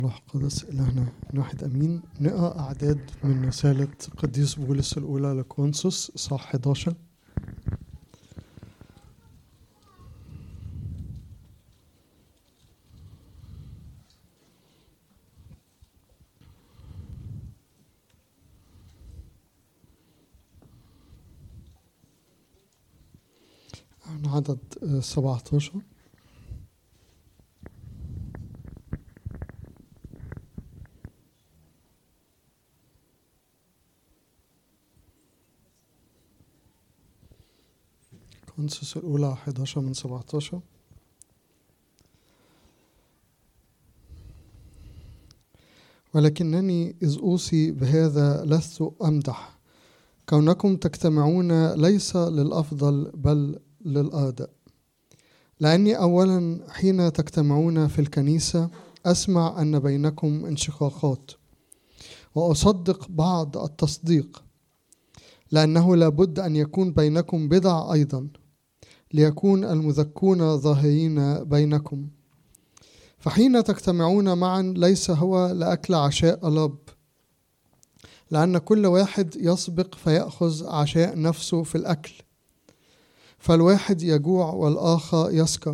الله القدس إلهنا واحد أمين نقرأ أعداد من رسالة قديس بولس الأولى لكونسوس صح 11 عن عدد آه، 17 كونسوس الأولى 11 من 17 ولكنني إذ أوصي بهذا لست أمدح كونكم تجتمعون ليس للأفضل بل للأردأ لأني أولا حين تجتمعون في الكنيسة أسمع أن بينكم انشقاقات وأصدق بعض التصديق لأنه لابد أن يكون بينكم بدع أيضا ليكون المذكون ظاهرين بينكم فحين تجتمعون معا ليس هو لأكل عشاء الرب لأن كل واحد يسبق فيأخذ عشاء نفسه في الأكل فالواحد يجوع والآخر يسكر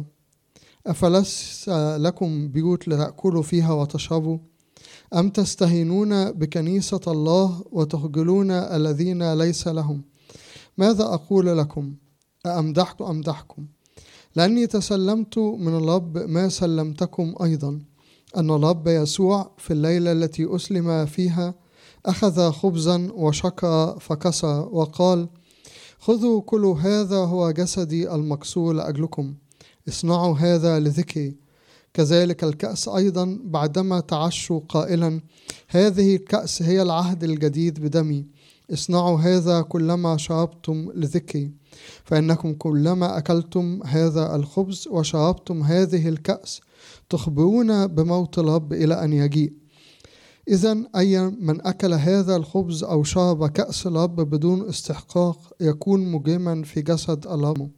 أفليس لكم بيوت لتأكلوا فيها وتشربوا أم تستهينون بكنيسة الله وتخجلون الذين ليس لهم ماذا أقول لكم أأمدحت أمدحكم لأني تسلمت من الرب ما سلمتكم أيضا أن الرب يسوع في الليلة التي أسلم فيها أخذ خبزا وشكر فكسر وقال خذوا كل هذا هو جسدي المكسور لأجلكم اصنعوا هذا لذكري كذلك الكأس أيضا بعدما تعشوا قائلا هذه الكأس هي العهد الجديد بدمي اصنعوا هذا كلما شربتم لذكري فإنكم كلما أكلتم هذا الخبز وشربتم هذه الكأس تخبرون بموت الرب إلى أن يجيء إذا أي من أكل هذا الخبز أو شرب كأس الرب بدون استحقاق يكون مجرما في جسد الرب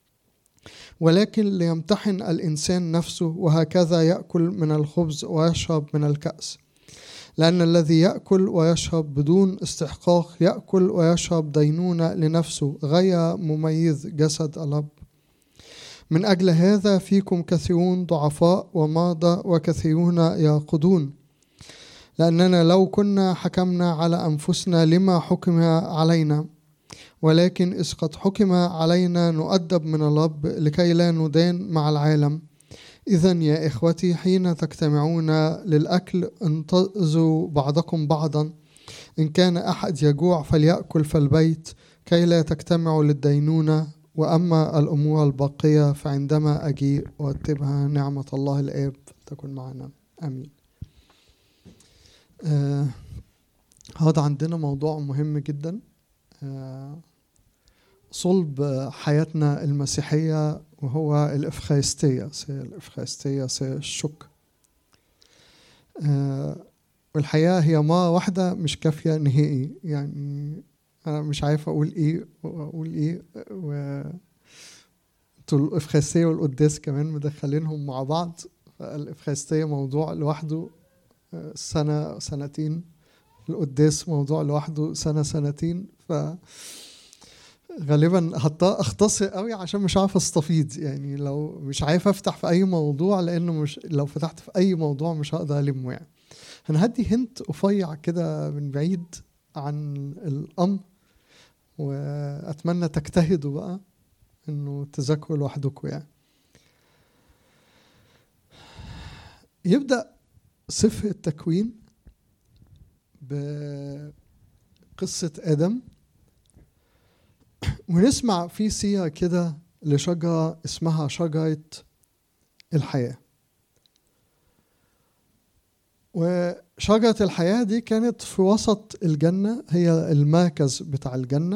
ولكن ليمتحن الإنسان نفسه وهكذا يأكل من الخبز ويشرب من الكأس لأن الذي يأكل ويشرب بدون استحقاق يأكل ويشرب دينونة لنفسه غير مميز جسد الرب من أجل هذا فيكم كثيرون ضعفاء ومرضى وكثيرون يرقدون لأننا لو كنا حكمنا على أنفسنا لما حكم علينا ولكن إذ قد حكم علينا نؤدب من الرب لكي لا ندان مع العالم إذا يا إخوتي حين تجتمعون للأكل انتظروا بعضكم بعضا إن كان أحد يجوع فليأكل في البيت كي لا تجتمعوا للدينونة وأما الأمور الباقية فعندما أجيء أرتبها نعمة الله الآب تكن معنا آمين آه هذا عندنا موضوع مهم جدا آه صلب حياتنا المسيحية وهو الإفخارستية سي الإفخارستية سي الشك آه والحقيقة هي مرة واحدة مش كافية نهائي يعني أنا مش عارف أقول إيه وأقول إيه و الإفخارستية والقداس كمان مدخلينهم مع بعض الإفخارستية موضوع لوحده سنة سنتين القداس موضوع لوحده سنة سنتين ف غالبا اختصر قوي عشان مش عارف استفيض يعني لو مش عارف افتح في اي موضوع لانه مش لو فتحت في اي موضوع مش هقدر المه يعني انا هدي هنت افيع كده من بعيد عن الامر واتمنى تجتهدوا بقى انه تذاكروا لوحدكم يعني يبدا سفر التكوين بقصة آدم ونسمع في سيرة كده لشجرة اسمها شجرة الحياة وشجرة الحياة دي كانت في وسط الجنة هي المركز بتاع الجنة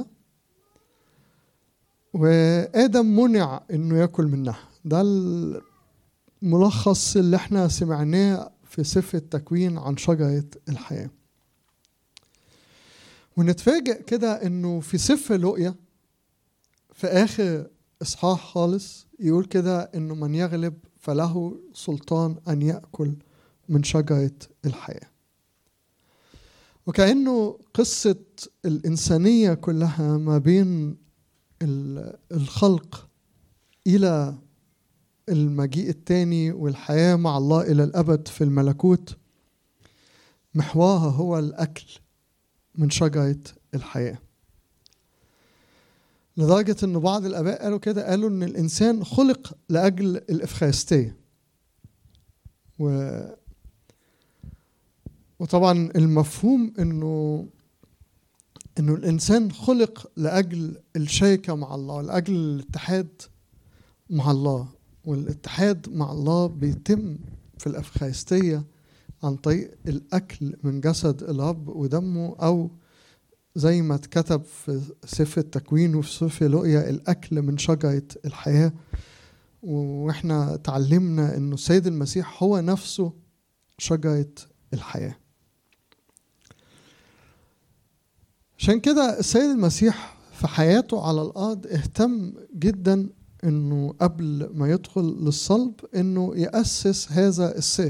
وآدم منع إنه ياكل منها ده الملخص اللي احنا سمعناه في سفر التكوين عن شجرة الحياة ونتفاجئ كده انه في سفر لقيا في اخر اصحاح خالص يقول كده انه من يغلب فله سلطان ان ياكل من شجرة الحياة وكأنه قصة الإنسانية كلها ما بين الخلق إلى المجيء الثاني والحياة مع الله إلى الأبد في الملكوت محورها هو الأكل من شجرة الحياة لدرجة أن بعض الآباء قالوا كده قالوا أن الإنسان خلق لأجل الإفخارستية و وطبعا المفهوم انه انه الانسان خلق لاجل الشركه مع الله لاجل الاتحاد مع الله والاتحاد مع الله بيتم في الافخارستيه عن طريق الاكل من جسد الرب ودمه او زي ما اتكتب في سفر التكوين وفي سفر لؤيا الاكل من شجره الحياه واحنا تعلمنا انه السيد المسيح هو نفسه شجره الحياه عشان كده السيد المسيح في حياته على الارض اهتم جدا انه قبل ما يدخل للصلب انه ياسس هذا السير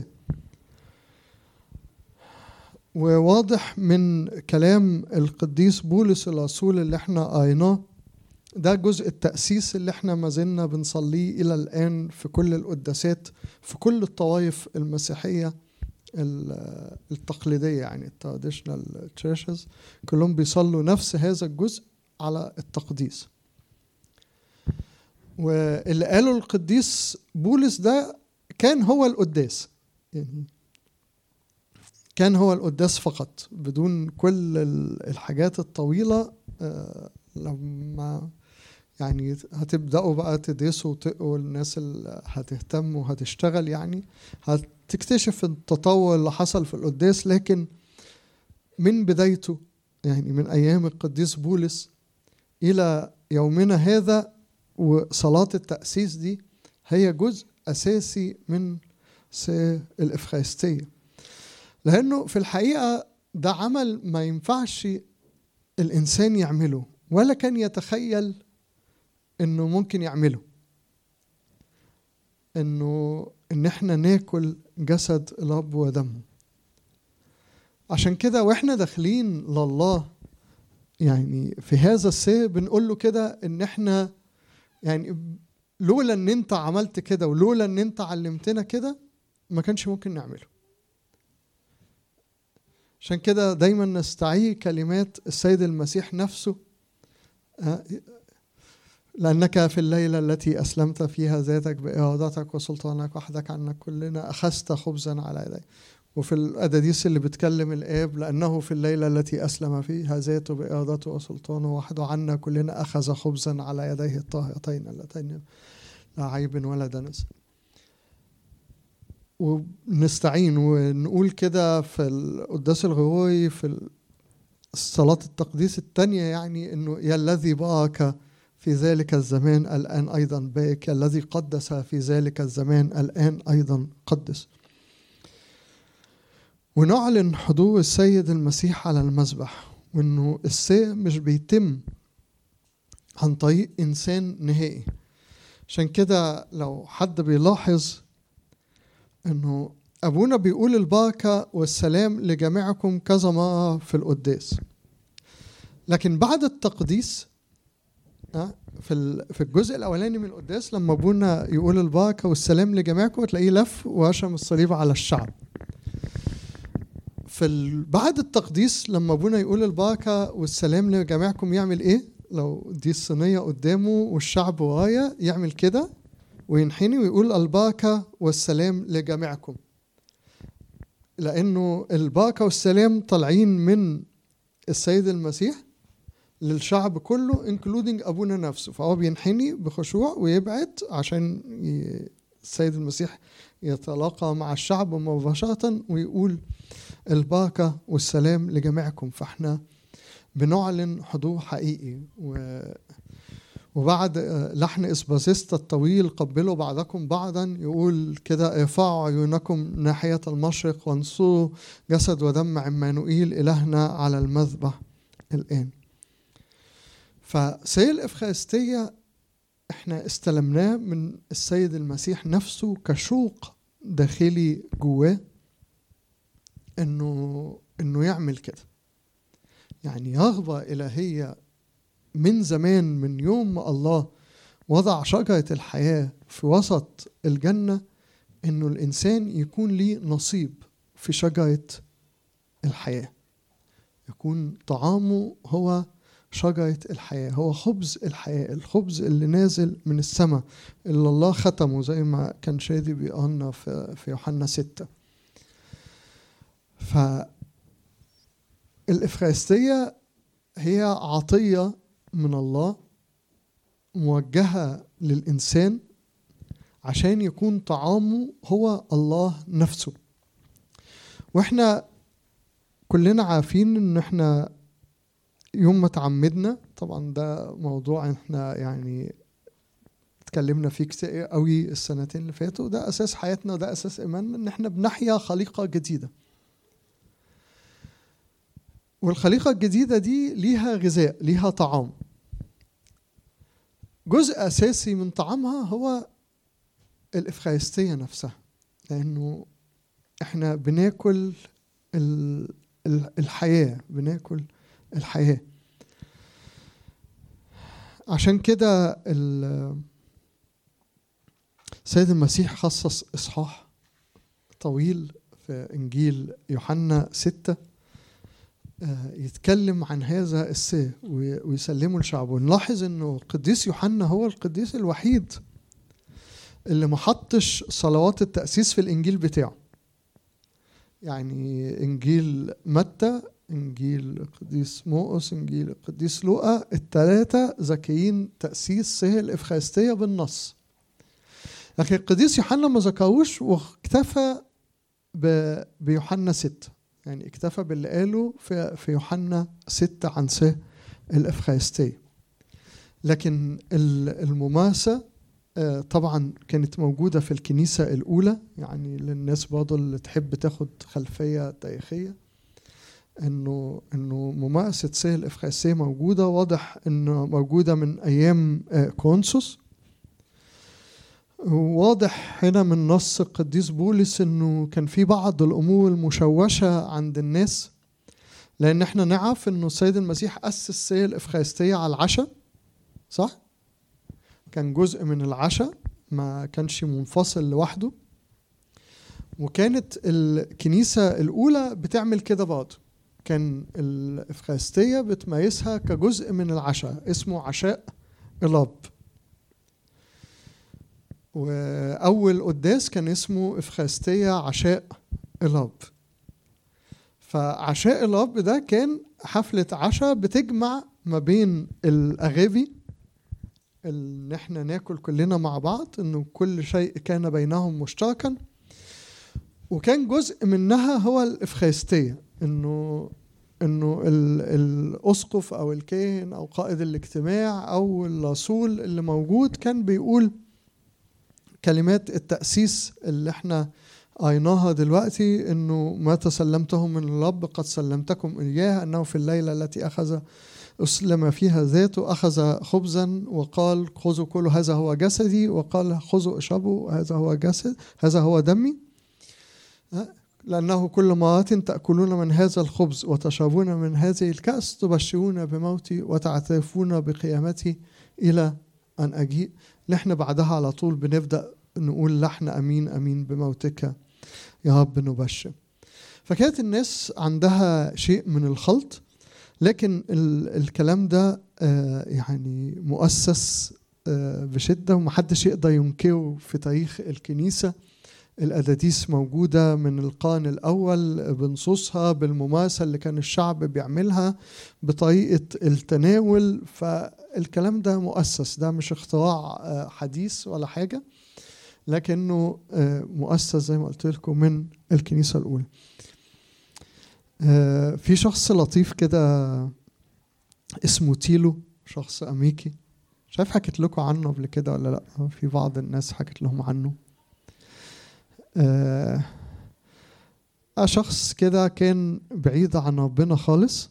وواضح من كلام القديس بولس الرسول اللي احنا قريناه ده جزء التأسيس اللي احنا ما زلنا بنصليه إلى الآن في كل القداسات في كل الطوائف المسيحية التقليدية يعني التراديشنال تشيرشز كلهم بيصلوا نفس هذا الجزء على التقديس واللي قاله القديس بولس ده كان هو القداس يعني كان هو القداس فقط بدون كل الحاجات الطويلة لما يعني هتبدأوا بقى تدرسوا وتقوا الناس اللي هتهتم وهتشتغل يعني هتكتشف التطور اللي حصل في القداس لكن من بدايته يعني من أيام القديس بولس إلى يومنا هذا وصلاة التأسيس دي هي جزء أساسي من الإفخارستية لأنه في الحقيقة ده عمل ما ينفعش الإنسان يعمله ولا كان يتخيل إنه ممكن يعمله إنه إن إحنا ناكل جسد الأب ودمه عشان كده وإحنا داخلين لله يعني في هذا السير بنقول له كده إن إحنا يعني لولا إن أنت عملت كده ولولا إن أنت علمتنا كده ما كانش ممكن نعمله عشان كده دايما نستعير كلمات السيد المسيح نفسه لأنك في الليلة التي أسلمت فيها ذاتك بإرادتك وسلطانك وحدك عنك كلنا أخذت خبزا على يديك وفي الأداديس اللي بتكلم الآب لأنه في الليلة التي أسلم فيها ذاته بإرادته وسلطانه وحده عنا كلنا أخذ خبزا على يديه الطاهرتين اللتين لا عيب ولا دنس ونستعين ونقول كده في القداس الغوي في صلاة التقديس الثانية يعني إنه يا الذي بارك في ذلك الزمان الآن أيضا بارك يا الذي قدس في ذلك الزمان الآن أيضا قدس ونعلن حضور السيد المسيح على المذبح وإنه السير مش بيتم عن طريق إنسان نهائي عشان كده لو حد بيلاحظ انه ابونا بيقول البركه والسلام لجميعكم كذا مره في القداس لكن بعد التقديس في في الجزء الاولاني من القداس لما ابونا يقول البركه والسلام لجميعكم تلاقيه لف ورشم الصليب على الشعب في بعد التقديس لما ابونا يقول البركه والسلام لجميعكم يعمل ايه لو دي الصينيه قدامه والشعب ورايا يعمل كده وينحني ويقول البركة والسلام لجميعكم لأنه البركة والسلام طالعين من السيد المسيح للشعب كله انكلودنج أبونا نفسه فهو بينحني بخشوع ويبعد عشان السيد المسيح يتلاقى مع الشعب مباشرة ويقول البركة والسلام لجميعكم فاحنا بنعلن حضور حقيقي و وبعد لحن اسباسيستا الطويل قبلوا بعضكم بعضا يقول كده ارفعوا عيونكم ناحية المشرق وانصروا جسد ودم عمانوئيل إلهنا على المذبح الآن فسير الإفخارستية احنا استلمناه من السيد المسيح نفسه كشوق داخلي جواه انه انه يعمل كده يعني رغبة إلهية من زمان من يوم ما الله وضع شجرة الحياة في وسط الجنة إنه الإنسان يكون ليه نصيب في شجرة الحياة يكون طعامه هو شجرة الحياة هو خبز الحياة الخبز اللي نازل من السماء اللي الله ختمه زي ما كان شادي بيقولنا في, في يوحنا ستة فالإفخارستية هي عطية من الله موجهة للإنسان عشان يكون طعامه هو الله نفسه واحنا كلنا عارفين ان احنا يوم ما تعمدنا طبعا ده موضوع احنا يعني اتكلمنا فيه كتير قوي السنتين اللي فاتوا ده اساس حياتنا وده اساس ايماننا ان احنا بنحيا خليقه جديده والخليقه الجديده دي ليها غذاء ليها طعام جزء اساسي من طعامها هو الافخارستيه نفسها لانه احنا بناكل الحياه بناكل الحياه عشان كده السيد المسيح خصص اصحاح طويل في انجيل يوحنا ستة يتكلم عن هذا السر ويسلمه لشعبه نلاحظ انه القديس يوحنا هو القديس الوحيد اللي ما حطش صلوات التأسيس في الإنجيل بتاعه يعني إنجيل متى إنجيل القديس موقس إنجيل القديس لوقا التلاتة ذكيين تأسيس سهل الإفخارستية بالنص لكن القديس يوحنا ما ذكروش واكتفى بيوحنا ستة يعني اكتفى باللي قاله في في يوحنا ستة عن سه الإفخارستية لكن الممارسة طبعا كانت موجودة في الكنيسة الأولى يعني للناس برضه اللي تحب تاخد خلفية تاريخية انه انه ممارسة سهل الإفخارستية موجودة واضح انه موجودة من أيام كونسوس واضح هنا من نص القديس بولس انه كان في بعض الامور المشوشه عند الناس لان احنا نعرف انه السيد المسيح اسس سيل الافخارستيه على العشاء صح كان جزء من العشاء ما كانش منفصل لوحده وكانت الكنيسة الأولى بتعمل كده برضه كان الإفخارستية بتمارسها كجزء من العشاء اسمه عشاء الأب وأول قداس كان اسمه إفخارستية عشاء الأب فعشاء الأب ده كان حفلة عشاء بتجمع ما بين الأغابي ان احنا ناكل كلنا مع بعض انه كل شيء كان بينهم مشتركا وكان جزء منها هو الافخارستيه انه انه الاسقف او الكاهن او قائد الاجتماع او الرسول اللي موجود كان بيقول كلمات التاسيس اللي احنا قريناها دلوقتي انه ما تسلمته من الرب قد سلمتكم اياه انه في الليله التي اخذ أسلم فيها ذاته أخذ خبزا وقال خذوا كل هذا هو جسدي وقال خذوا اشربوا هذا هو جسد هذا هو دمي لأنه كل مرة تأكلون من هذا الخبز وتشربون من هذه الكأس تبشرون بموتي وتعترفون بقيامتي إلى أن أجيء نحن بعدها على طول بنبدأ نقول لحن أمين أمين بموتك يا رب نبشر فكانت الناس عندها شيء من الخلط لكن الكلام ده يعني مؤسس بشده ومحدش يقدر ينكره في تاريخ الكنيسه الأداديس موجودة من القرن الأول بنصوصها بالممارسة اللي كان الشعب بيعملها بطريقة التناول فالكلام ده مؤسس ده مش اختراع حديث ولا حاجة لكنه مؤسس زي ما قلت لكم من الكنيسة الأولى في شخص لطيف كده اسمه تيلو شخص امريكي مش عارف حكيت لكم عنه قبل كده ولا لا في بعض الناس حكيت لهم عنه آه شخص كده كان بعيد عن ربنا خالص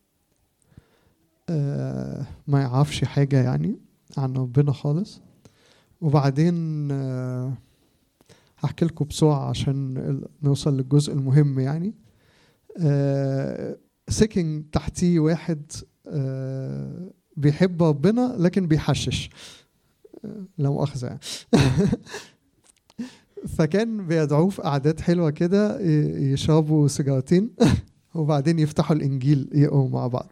آه ما يعرفش حاجة يعني عن ربنا خالص وبعدين آه هحكي لكم بسرعة عشان نوصل للجزء المهم يعني آه، سكن تحتيه واحد آه، بيحب ربنا لكن بيحشش آه، لا مؤاخذة يعني فكان بيدعوه في قعدات حلوة كده ي- يشربوا سيجارتين وبعدين يفتحوا الإنجيل يقروا مع بعض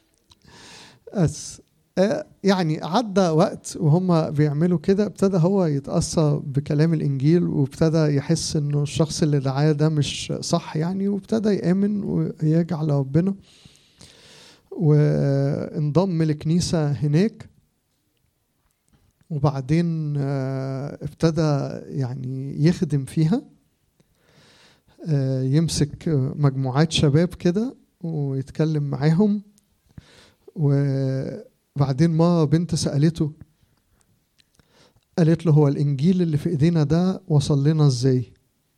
بس آه، يعني عدى وقت وهم بيعملوا كده ابتدى هو يتأثر بكلام الإنجيل وابتدى يحس إنه الشخص اللي دعاه ده مش صح يعني وابتدى يآمن ويرجع لربنا وانضم لكنيسة هناك وبعدين آه، ابتدى يعني يخدم فيها آه، يمسك مجموعات شباب كده ويتكلم معاهم وبعدين ما بنت سألته قالت له هو الإنجيل اللي في إيدينا ده وصل لنا إزاي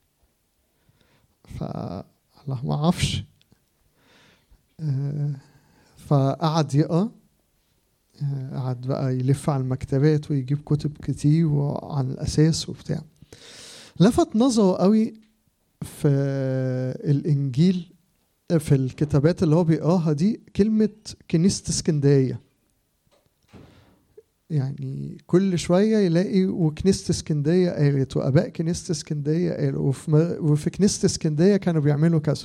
فالله ما عرفش آه، فقعد يقرأ آه، قعد بقى يلف على المكتبات ويجيب كتب كتير عن الأساس وبتاع لفت نظره قوي في الإنجيل في الكتابات اللي هو بيقراها دي كلمة كنيسة اسكندرية يعني كل شوية يلاقي وكنيسة اسكندرية قالت وآباء كنيسة اسكندرية قالوا وفي, م- وفي كنيسة اسكندرية كانوا بيعملوا كذا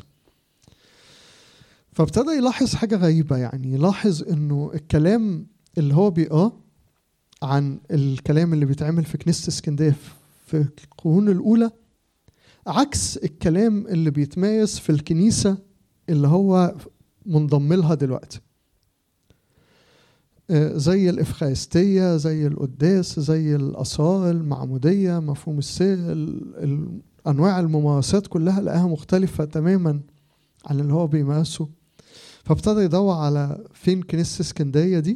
فابتدى يلاحظ حاجة غريبة يعني يلاحظ انه الكلام اللي هو بيقراه عن الكلام اللي بيتعمل في كنيسة اسكندرية في القرون الأولى عكس الكلام اللي بيتمارس في الكنيسة اللي هو منضم لها دلوقتي آه، زي الإفخارستية زي القداس زي الأسرار المعمودية مفهوم السر ال- ال- أنواع الممارسات كلها لقاها مختلفة تماما عن اللي هو بيمارسه فابتدى يدور على فين كنيسة اسكندرية دي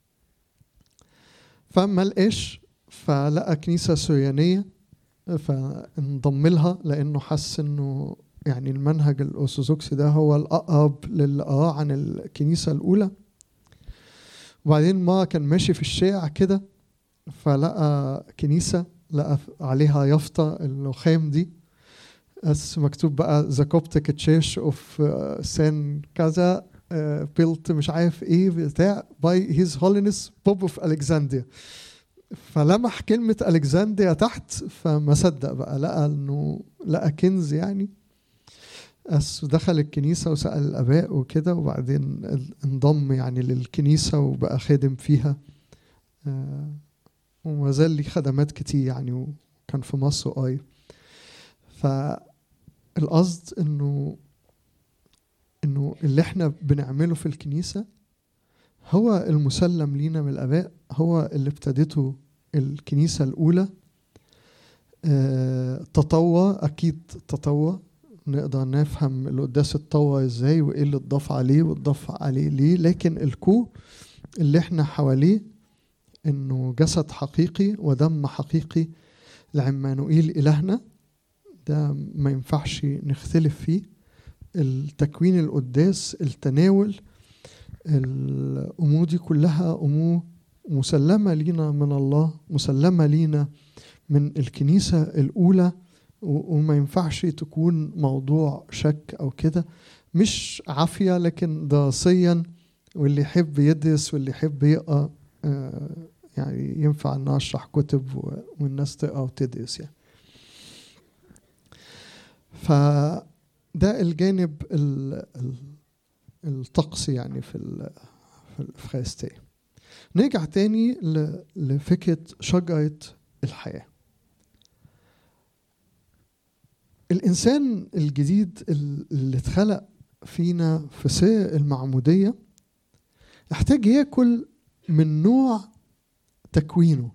فما لقاش فلقى كنيسة سريانية فانضم لها لأنه حس إنه يعني المنهج الأرثوذكسي ده هو الأقرب للي قراه عن الكنيسة الأولى وبعدين ما كان ماشي في الشارع كده فلقى كنيسة لقى عليها يافطة النخام دي بس مكتوب بقى ذا كوبتيك تشيرش اوف سان كذا بيلت مش عارف ايه بتاع باي هيز هولينس بوب اوف الكسندريا فلمح كلمة الكسندريا تحت فما صدق بقى لقى انه لقى كنز يعني بس دخل الكنيسة وسأل الآباء وكده وبعدين انضم يعني للكنيسة وبقى خادم فيها آه، وما زال ليه خدمات كتير يعني وكان في مصر قريب فالقصد انه انه اللي احنا بنعمله في الكنيسة هو المسلم لينا من الآباء هو اللي ابتدته الكنيسة الأولى آه، تطوع أكيد تطوع نقدر نفهم القداس اتطور ازاي وايه اللي اتضاف عليه واتضاف عليه ليه لكن الكو اللي احنا حواليه انه جسد حقيقي ودم حقيقي لعمانوئيل الهنا ده ما ينفعش نختلف فيه التكوين القداس التناول الامور دي كلها امور مسلمه لينا من الله مسلمه لينا من الكنيسه الاولى و- وما ينفعش تكون موضوع شك او كده مش عافيه لكن دراسيا واللي يحب يدرس واللي يحب يقرا آه، يعني ينفع ان اشرح كتب و- والناس تقرا وتدرس يعني فده الجانب ال- ال- الطقسي يعني في ال- في الافخارستيه نرجع تاني ل- لفكره شجره الحياه الإنسان الجديد اللي اتخلق فينا في سر المعمودية يحتاج ياكل من نوع تكوينه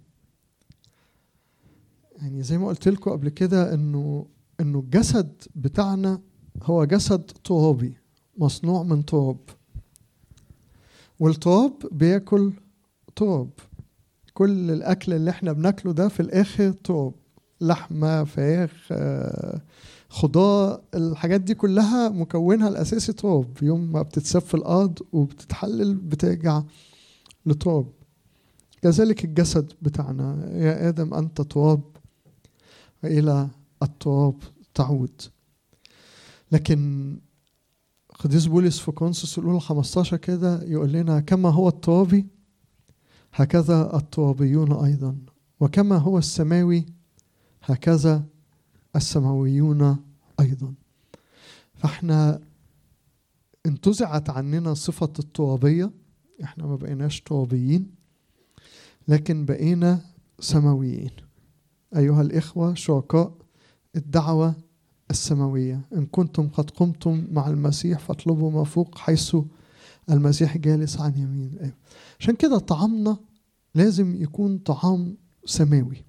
يعني زي ما قلت لكم قبل كده انه انه الجسد بتاعنا هو جسد ترابي مصنوع من تراب والتراب بياكل تراب كل الاكل اللي احنا بناكله ده في الاخر تراب لحمه فراخ آه، خضار الحاجات دي كلها مكونها الاساسي تراب يوم ما بتتساب في الارض وبتتحلل بترجع لتراب كذلك الجسد بتاعنا يا ادم انت تراب والى التراب تعود لكن قديس بولس في كونسوس الأولى 15 كده يقول لنا كما هو الترابي هكذا الترابيون أيضا وكما هو السماوي هكذا السماويون أيضا فاحنا انتزعت عننا صفة الترابية احنا ما بقيناش ترابيين لكن بقينا سماويين أيها الإخوة شركاء الدعوة السماوية إن كنتم قد قمتم مع المسيح فاطلبوا ما فوق حيث المسيح جالس عن يمين الآب عشان كده طعامنا لازم يكون طعام سماوي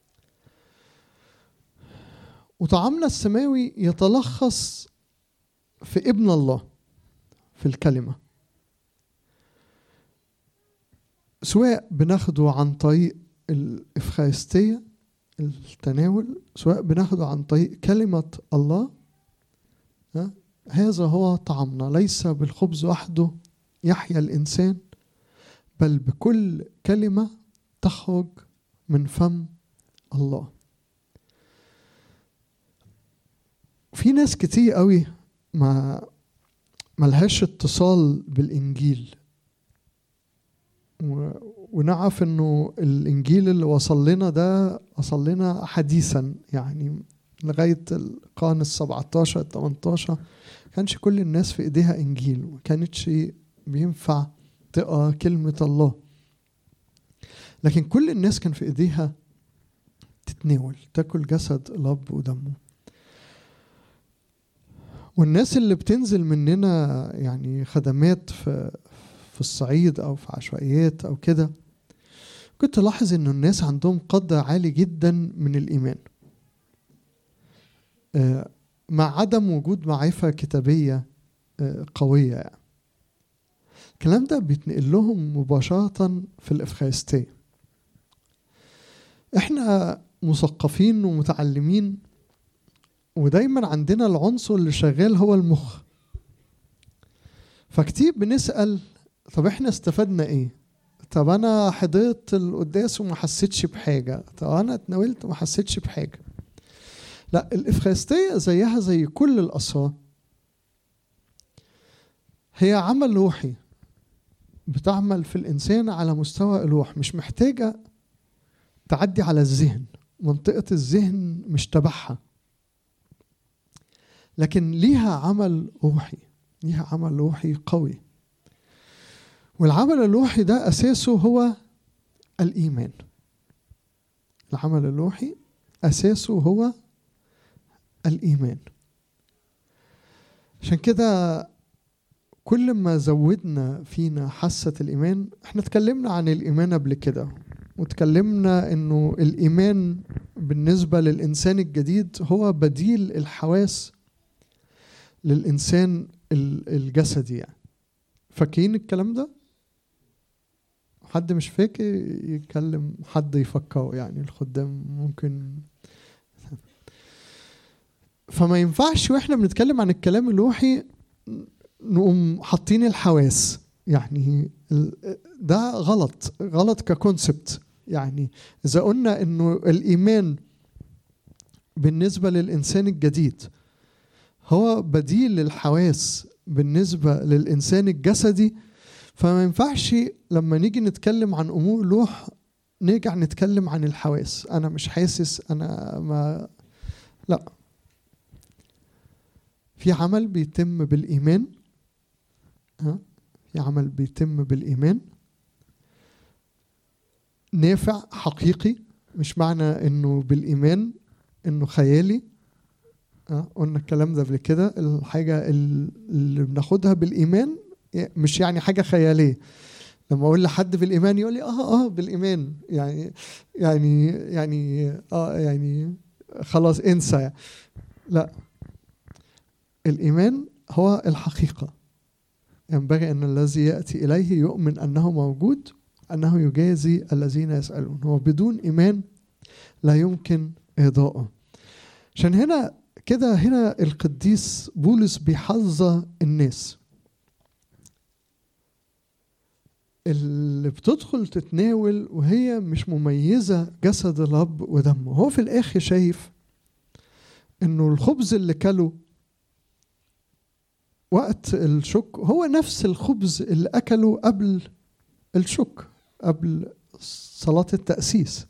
وطعامنا السماوي يتلخص في ابن الله في الكلمة سواء بناخده عن طريق الإفخارستية التناول سواء بناخده عن طريق كلمة الله هذا هو طعامنا ليس بالخبز وحده يحيا الإنسان بل بكل كلمة تخرج من فم الله في ناس كتير قوي ما ملهاش اتصال بالإنجيل ونعرف انه الانجيل اللي وصل لنا ده وصل لنا حديثا يعني لغايه القرن ال 17 ال 18 كانش كل الناس في ايديها انجيل ما كانتش بينفع تقرا كلمه الله لكن كل الناس كان في ايديها تتناول تاكل جسد الاب ودمه والناس اللي بتنزل مننا يعني خدمات في في الصعيد او في عشوائيات او كده كنت الاحظ ان الناس عندهم قدر عالي جدا من الايمان آه، مع عدم وجود معرفه كتابيه آه، قويه يعني. الكلام ده بيتنقل لهم مباشره في الافخارستيه احنا مثقفين ومتعلمين ودايما عندنا العنصر اللي شغال هو المخ فكتير بنسأل طب احنا استفدنا ايه طب انا حضرت القداس وما حسيتش بحاجه طب انا اتناولت وما حسيتش بحاجه لا الافخارستيه زيها زي كل الاسرار هي عمل روحي بتعمل في الانسان على مستوى الروح مش محتاجه تعدي على الذهن منطقه الذهن مش تبعها لكن ليها عمل روحي ليها عمل روحي قوي والعمل الروحي ده أساسه هو الإيمان العمل الروحي أساسه هو الإيمان عشان كده كل ما زودنا فينا حاسة الإيمان احنا اتكلمنا عن الإيمان قبل كده وتكلمنا انه الإيمان بالنسبة للإنسان الجديد هو بديل الحواس للإنسان الجسدي يعني فاكرين الكلام ده؟ حد مش فاكر يتكلم حد يفكره يعني الخدام ممكن فما ينفعش واحنا بنتكلم عن الكلام الروحي نقوم حاطين الحواس يعني ده غلط غلط ككونسبت يعني اذا قلنا انه الايمان بالنسبه للانسان الجديد هو بديل للحواس بالنسبه للانسان الجسدي فما ينفعش لما نيجي نتكلم عن امور لوح نرجع نتكلم عن الحواس انا مش حاسس انا ما لا في عمل بيتم بالايمان ها في عمل بيتم بالايمان نافع حقيقي مش معنى انه بالايمان انه خيالي أه؟ قلنا الكلام ده قبل كده الحاجه اللي بناخدها بالايمان مش يعني حاجه خياليه لما اقول لحد بالايمان يقول لي اه اه بالايمان يعني يعني يعني اه يعني خلاص انسى لا الايمان هو الحقيقه ينبغي ان الذي ياتي اليه يؤمن انه موجود انه يجازي الذين يسالون هو بدون ايمان لا يمكن ارضائه عشان هنا كده هنا القديس بولس بيحذر الناس اللي بتدخل تتناول وهي مش مميزة جسد الأب ودمه هو في الآخر شايف إنه الخبز اللي كله وقت الشك هو نفس الخبز اللي أكله قبل الشك قبل صلاة التأسيس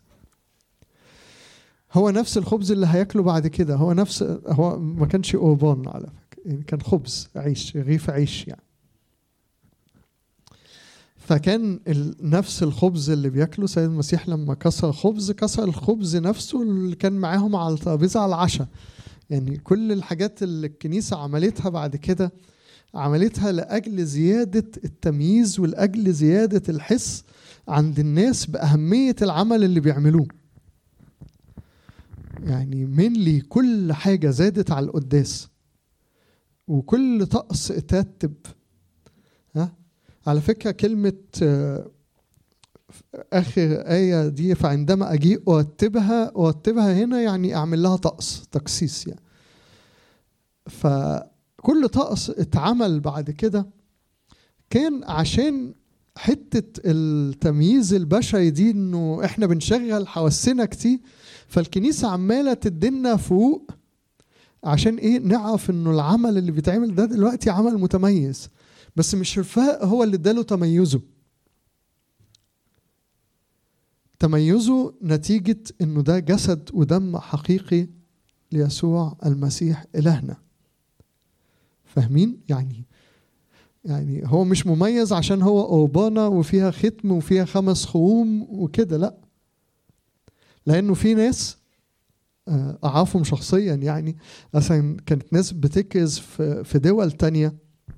هو نفس الخبز اللي هياكله بعد كده هو نفس هو ما كانش أوبان على فكرة يعني كان خبز عيش رغيف عيش يعني فكان نفس الخبز اللي بياكله سيد المسيح لما كسر خبز كسر الخبز نفسه اللي كان معاهم على الترابيزه على العشاء يعني كل الحاجات اللي الكنيسه عملتها بعد كده عملتها لاجل زياده التمييز ولاجل زياده الحس عند الناس باهميه العمل اللي بيعملوه يعني مينلي كل حاجه زادت على القداس وكل طقس اترتب ها على فكرة كلمة آخر آية دي فعندما أجيء أرتبها أرتبها هنا يعني أعمل لها طقس تقسيس يعني فكل طقس اتعمل بعد كده كان عشان حتة التمييز البشري دي انه احنا بنشغل حواسنا كتير فالكنيسة عمالة تدينا فوق عشان ايه نعرف انه العمل اللي بيتعمل ده دلوقتي عمل متميز بس مش الفاء هو اللي اداله تميزه تميزه نتيجة انه ده جسد ودم حقيقي ليسوع المسيح إلهنا فاهمين يعني يعني هو مش مميز عشان هو أوبانا وفيها ختم وفيها خمس خوم وكده لا لأنه في ناس أعرفهم شخصيا يعني مثلا كانت ناس بتكرز في دول تانية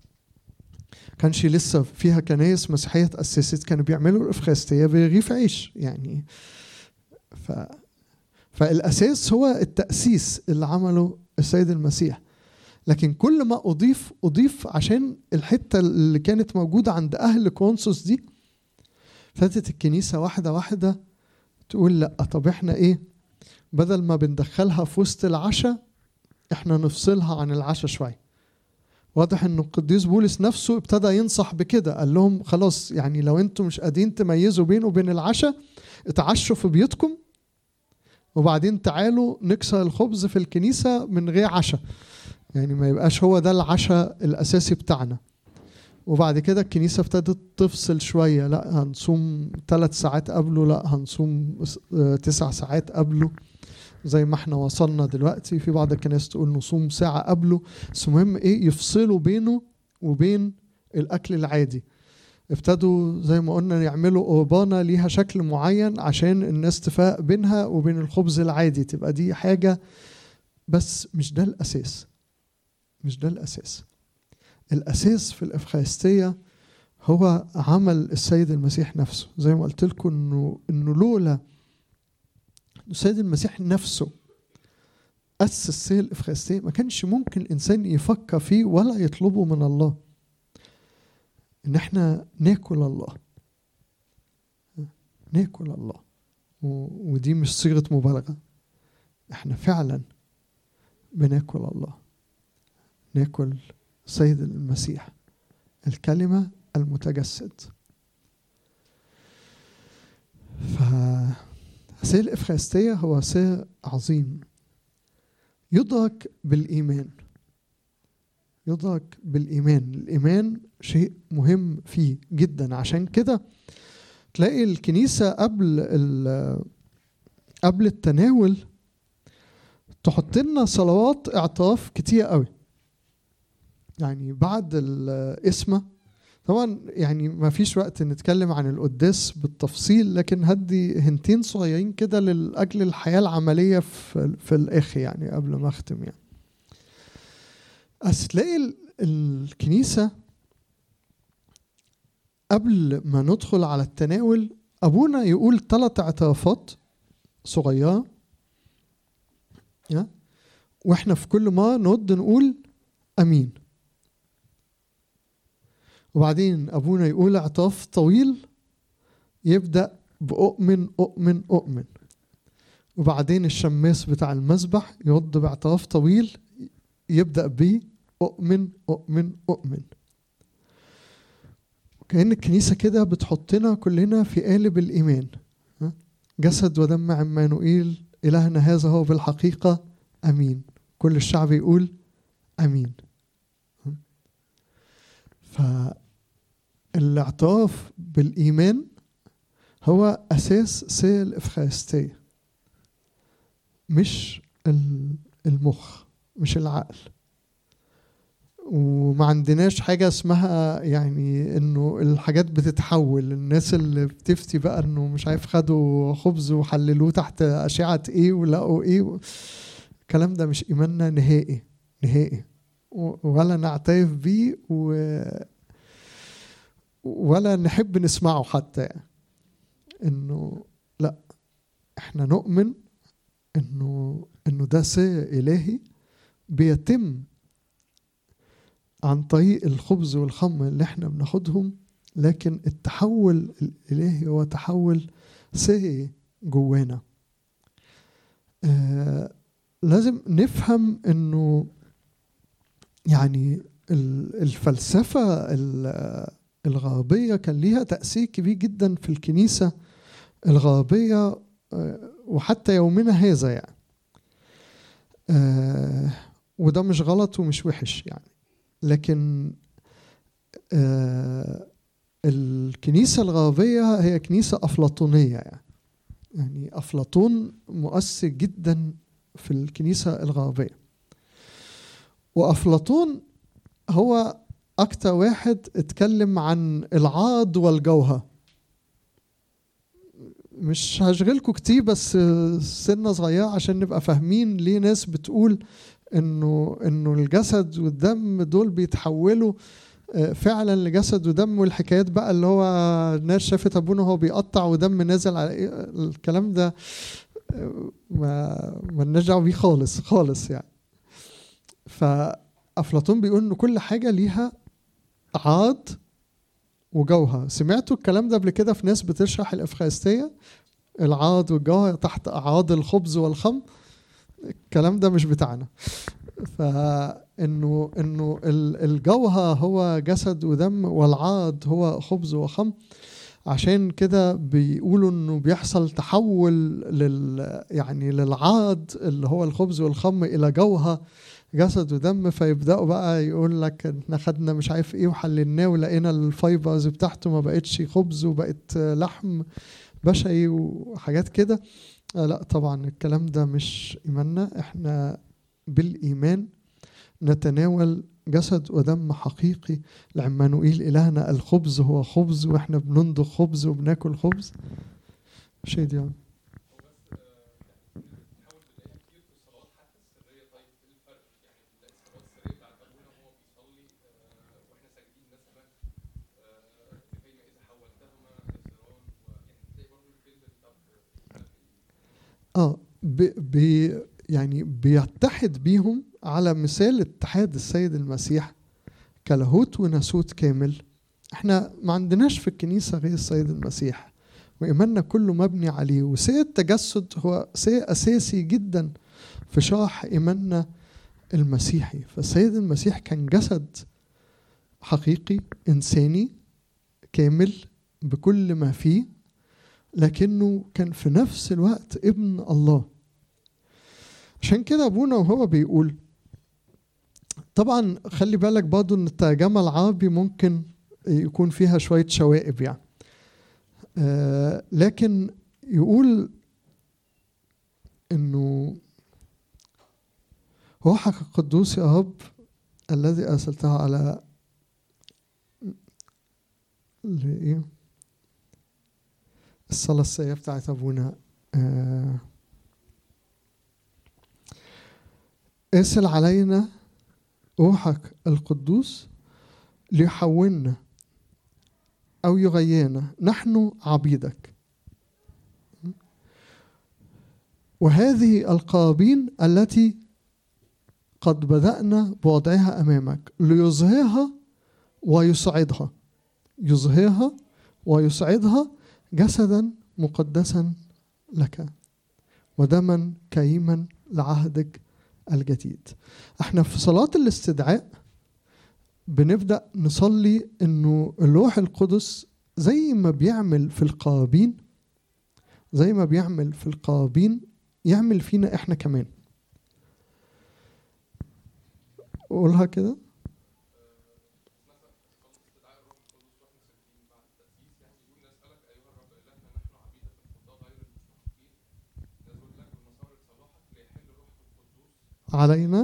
كانش لسه فيها كنايس مسيحيه تاسست كانوا بيعملوا الافخاستيه برغيف عيش يعني ف فالاساس هو التاسيس اللي عمله السيد المسيح لكن كل ما اضيف اضيف عشان الحته اللي كانت موجوده عند اهل كونسوس دي فاتت الكنيسه واحده واحده تقول لا طب احنا ايه بدل ما بندخلها في وسط العشاء احنا نفصلها عن العشاء شويه واضح ان القديس بولس نفسه ابتدى ينصح بكده قال لهم خلاص يعني لو انتم مش قادرين تميزوا بينه وبين العشاء اتعشوا في بيوتكم وبعدين تعالوا نكسر الخبز في الكنيسة من غير عشاء يعني ما يبقاش هو ده العشاء الأساسي بتاعنا وبعد كده الكنيسة ابتدت تفصل شوية لا هنصوم ثلاث ساعات قبله لا هنصوم تسع ساعات قبله زي ما احنا وصلنا دلوقتي في بعض الكنائس تقول نصوم ساعة قبله بس المهم ايه يفصلوا بينه وبين الأكل العادي ابتدوا زي ما قلنا يعملوا قربانة ليها شكل معين عشان الناس تفاق بينها وبين الخبز العادي تبقى دي حاجة بس مش ده الأساس مش ده الأساس الأساس في الإفخارستية هو عمل السيد المسيح نفسه زي ما قلت لكم انه انه لولا السيد المسيح نفسه أسس سير الإفخارستية ما كانش ممكن الإنسان يفكر فيه ولا يطلبه من الله إن إحنا ناكل الله ناكل الله ودي مش صيغة مبالغة إحنا فعلا بناكل الله ناكل سيد المسيح الكلمة المتجسد ف سير الإفخارستية هو سير عظيم يدرك بالإيمان يدرك بالإيمان الإيمان شيء مهم فيه جدا عشان كده تلاقي الكنيسة قبل قبل التناول تحط لنا صلوات اعتراف كتير قوي يعني بعد الاسمه طبعا يعني ما فيش وقت نتكلم عن القداس بالتفصيل لكن هدي هنتين صغيرين كده لاجل الحياه العمليه في, في الاخر يعني قبل ما اختم يعني اصل تلاقي الكنيسه قبل ما ندخل على التناول ابونا يقول ثلاث اعترافات صغيره واحنا في كل ما نرد نقول امين وبعدين أبونا يقول اعطاف طويل يبدأ بأؤمن أؤمن أؤمن وبعدين الشماس بتاع المسبح يرد باعتراف طويل يبدأ ب أؤمن أؤمن أؤمن كأن الكنيسة كده بتحطنا كلنا في قالب الإيمان جسد ودم عمانوئيل إلهنا هذا هو بالحقيقة أمين كل الشعب يقول أمين الاعتراف بالإيمان هو أساس سير الإفخارستية مش المخ مش العقل وما عندناش حاجة اسمها يعني انه الحاجات بتتحول الناس اللي بتفتي بقى انه مش عارف خدوا خبز وحللوه تحت اشعة ايه ولقوا ايه الكلام ده مش ايماننا نهائي نهائي ولا نعترف بيه و ولا نحب نسمعه حتى يعني. انه لا احنا نؤمن انه انه ده سر الهي بيتم عن طريق الخبز والخمر اللي احنا بناخدهم لكن التحول الالهي هو تحول سري جوانا آه لازم نفهم انه يعني الفلسفه الغربيه كان ليها تاثير كبير جدا في الكنيسه الغربيه آه، وحتى يومنا هذا يعني آه، وده مش غلط ومش وحش يعني لكن آه، الكنيسة الغربية هي كنيسة أفلاطونية يعني يعني أفلاطون مؤثر جدا في الكنيسة الغربية وأفلاطون هو أكتر واحد اتكلم عن العاض والجوهر مش هشغلكم كتير بس سنة صغيرة عشان نبقى فاهمين ليه ناس بتقول انه انه الجسد والدم دول بيتحولوا آه، فعلا لجسد ودم والحكايات بقى اللي هو الناس شافت ابونا هو بيقطع ودم نازل على إيه، الكلام ده آه، ما ما دعوه بيه خالص خالص يعني فافلاطون بيقول ان كل حاجه ليها عاد وجوهر سمعتوا الكلام ده قبل كده في ناس بتشرح الافخارستيه العاد والجوهر تحت اعاض الخبز والخمر الكلام ده مش بتاعنا فانه انه الجوهر هو جسد ودم والعاد هو خبز وخمر عشان كده بيقولوا انه بيحصل تحول لل يعني للعاد اللي هو الخبز والخمر الى جوهر جسد ودم فيبداوا بقى يقول لك احنا خدنا مش عارف ايه وحللناه ولقينا الفايبرز بتاعته ما بقتش خبز وبقت لحم بشري وحاجات كده آه لا طبعا الكلام ده مش ايماننا احنا بالايمان نتناول جسد ودم حقيقي لعمانوئيل إلهنا الخبز هو خبز وإحنا بننضغ خبز وبناكل خبز شيء يعني اه بي يعني بيتحد بيهم على مثال اتحاد السيد المسيح كلاهوت وناسوت كامل احنا ما عندناش في الكنيسة غير السيد المسيح وإيماننا كله مبني عليه وسيء التجسد هو سيء أساسي جدا في شرح إيماننا المسيحي فالسيد المسيح كان جسد حقيقي إنساني كامل بكل ما فيه لكنه كان في نفس الوقت ابن الله عشان كده ابونا وهو بيقول طبعا خلي بالك برضه ان الترجمه العربي ممكن يكون فيها شويه شوائب يعني آه لكن يقول انه روحك القدوس يا رب الذي ارسلته على ايه الصلاة السيئة بتاعت أبونا آه ارسل علينا روحك القدوس ليحولنا أو يغيرنا نحن عبيدك وهذه القرابين التي قد بدأنا بوضعها أمامك ليظهرها ويصعدها يظهرها ويصعدها جسدا مقدسا لك ودما كريما لعهدك الجديد احنا في صلاة الاستدعاء بنبدأ نصلي انه الروح القدس زي ما بيعمل في القرابين زي ما بيعمل في القرابين يعمل فينا احنا كمان قولها كده علينا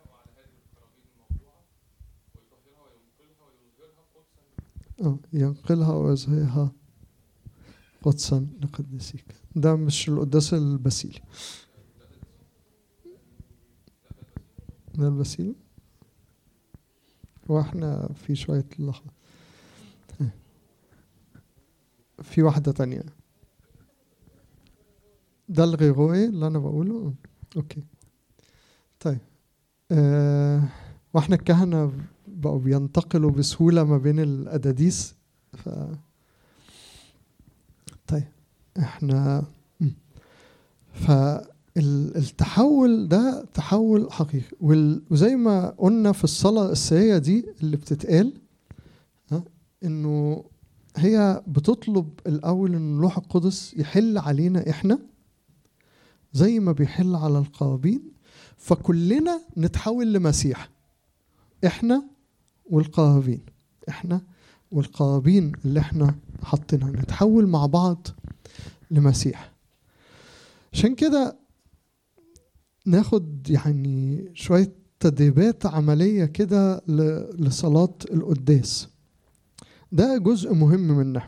آه، ينقلها ويظهرها قدسا لقدسيك ده مش القداس البسيلي ده البسيلي واحنا في شوية لحظة في واحدة تانية ده الغيغوي اللي أنا بقوله أوكي طيب آه واحنا الكهنة بقوا بينتقلوا بسهولة ما بين الأداديس ف طيب احنا م. فالتحول ده تحول حقيقي وال- وزي ما قلنا في الصلاة السرية دي اللي بتتقال ها، انه هي بتطلب الأول ان الروح القدس يحل علينا احنا زي ما بيحل على القرابين فكلنا نتحول لمسيح احنا والقرابين احنا والقرابين اللي احنا حاطينها نتحول مع بعض لمسيح عشان كده ناخد يعني شوية تدريبات عملية كده ل- لصلاة القداس ده جزء مهم منها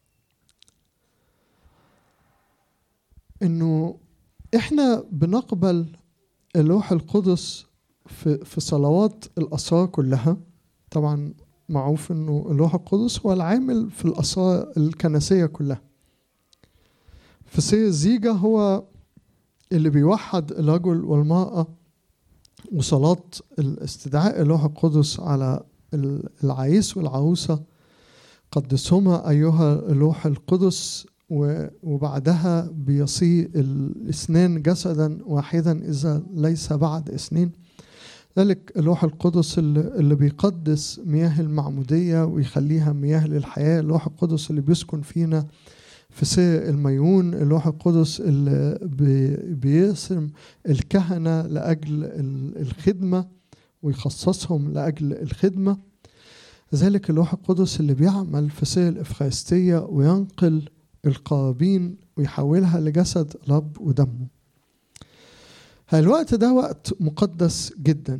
انه احنا بنقبل الروح القدس في في صلوات الاسرار كلها طبعا معروف انه الروح القدس هو العامل في الاسرار الكنسيه كلها في سير الزيجة هو اللي بيوحد الرجل والمرأة وصلاة الاستدعاء الروح القدس على العريس والعروسة قدسهما أيها الروح القدس و- وبعدها بيصير الاثنان جسدا واحدا إذا ليس بعد اثنين ذلك الروح القدس اللي اللي بيقدس مياه المعمودية ويخليها مياه للحياة الروح القدس اللي بيسكن فينا في سير الميون الروح القدس اللي بي- بيرسم الكهنة لأجل ال- الخدمة ويخصصهم لأجل الخدمة ذلك الروح القدس اللي بيعمل في سير الإفخارستية وينقل القرابين ويحولها لجسد رب ودمه الوقت ده وقت مقدس جدا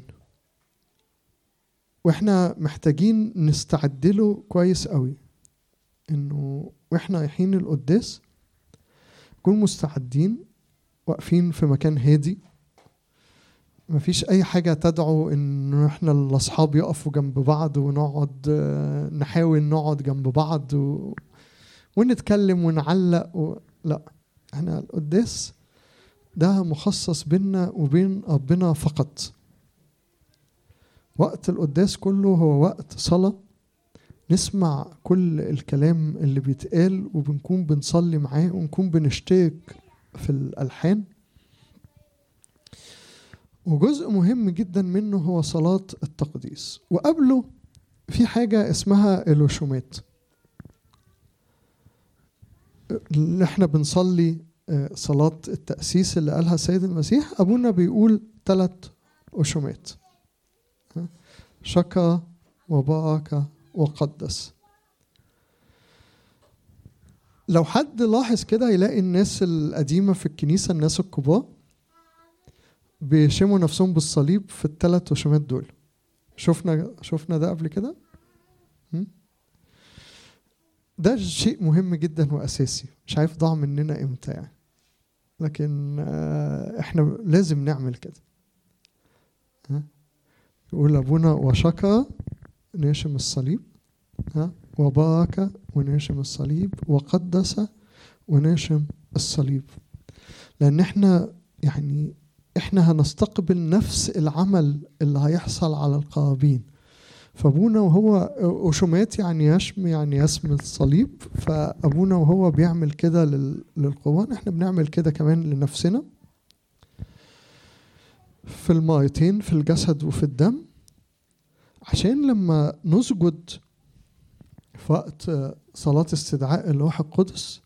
واحنا محتاجين نستعد له كويس قوي انه واحنا رايحين القداس نكون مستعدين واقفين في مكان هادي مفيش اي حاجه تدعو ان احنا الاصحاب يقفوا جنب بعض ونقعد آه، نحاول نقعد جنب بعض و... ونتكلم ونعلق و... لا احنا القداس ده مخصص بينا وبين ربنا فقط وقت القداس كله هو وقت صلاة نسمع كل الكلام اللي بيتقال وبنكون بنصلي معاه ونكون بنشترك في الألحان وجزء مهم جدا منه هو صلاة التقديس وقبله في حاجة اسمها الوشومات اللي احنا بنصلي آه، صلاة التأسيس اللي قالها السيد المسيح أبونا بيقول ثلاث وشومات ها؟ شكر وبارك وقدس لو حد لاحظ كده يلاقي الناس القديمة في الكنيسة الناس الكبار بيشموا نفسهم بالصليب في الثلاث وشمات دول شفنا شفنا ده قبل كده م? ده شيء مهم جدا واساسي مش عارف ضاع مننا امتى يعني لكن آه، احنا لازم نعمل كده ها؟ يقول ابونا وشكر ناشم الصليب ها وبارك وناشم الصليب وقدس وناشم الصليب لان احنا يعني احنا هنستقبل نفس العمل اللي هيحصل على القرابين فابونا وهو وشمات يعني يشم يعني يسم الصليب فابونا وهو بيعمل كده لل- للقربان احنا بنعمل كده كمان لنفسنا في المرتين في الجسد وفي الدم عشان لما نسجد في وقت صلاة استدعاء الروح القدس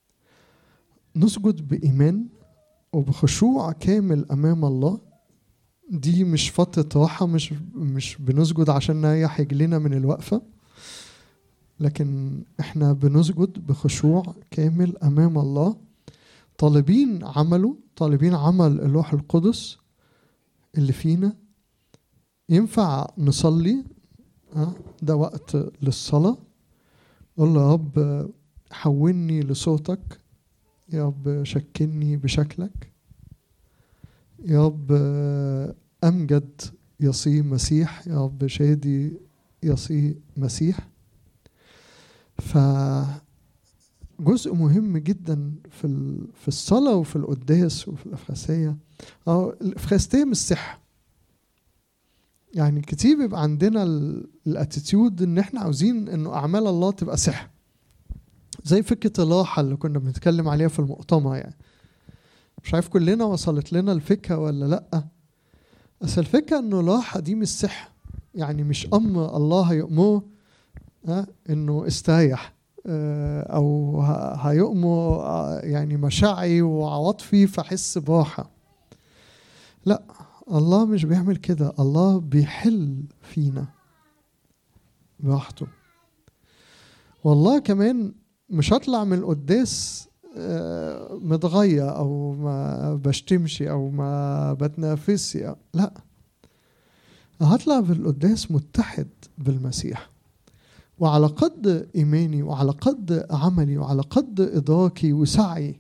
نسجد بإيمان وبخشوع كامل أمام الله دي مش فترة راحة مش مش بنسجد عشان نريح رجلنا من الوقفة لكن احنا بنسجد بخشوع كامل أمام الله طالبين عمله طالبين عمل الروح القدس اللي فينا ينفع نصلي ده وقت للصلاة قول له يا رب حولني لصوتك يا رب شكلني بشكلك يا رب أمجد يصي مسيح يا رب شادي يصي مسيح ف جزء مهم جدا في في الصلاة وفي القداس وفي الأفخاسية أو الأفخاستية مش صحة يعني كتير بيبقى عندنا الاتيتيود ان احنا عاوزين انه اعمال الله تبقى صحة زي فكرة الراحة اللي كنا بنتكلم عليها في المؤتمر يعني مش عارف كلنا وصلت لنا الفكرة ولا لأ بس الفكرة انه الراحة دي مش صحة يعني مش أمر الله هيأمره انه استريح آه، او هيؤمر آه، يعني مشاعري وعواطفي فاحس براحه لا الله مش بيعمل كده الله بيحل فينا براحته والله كمان مش هطلع من القداس آه، متغير او ما بشتمش او ما بتنافسش لا هطلع بالقداس متحد بالمسيح وعلى قد إيماني وعلى قد عملي وعلى قد إدراكي وسعي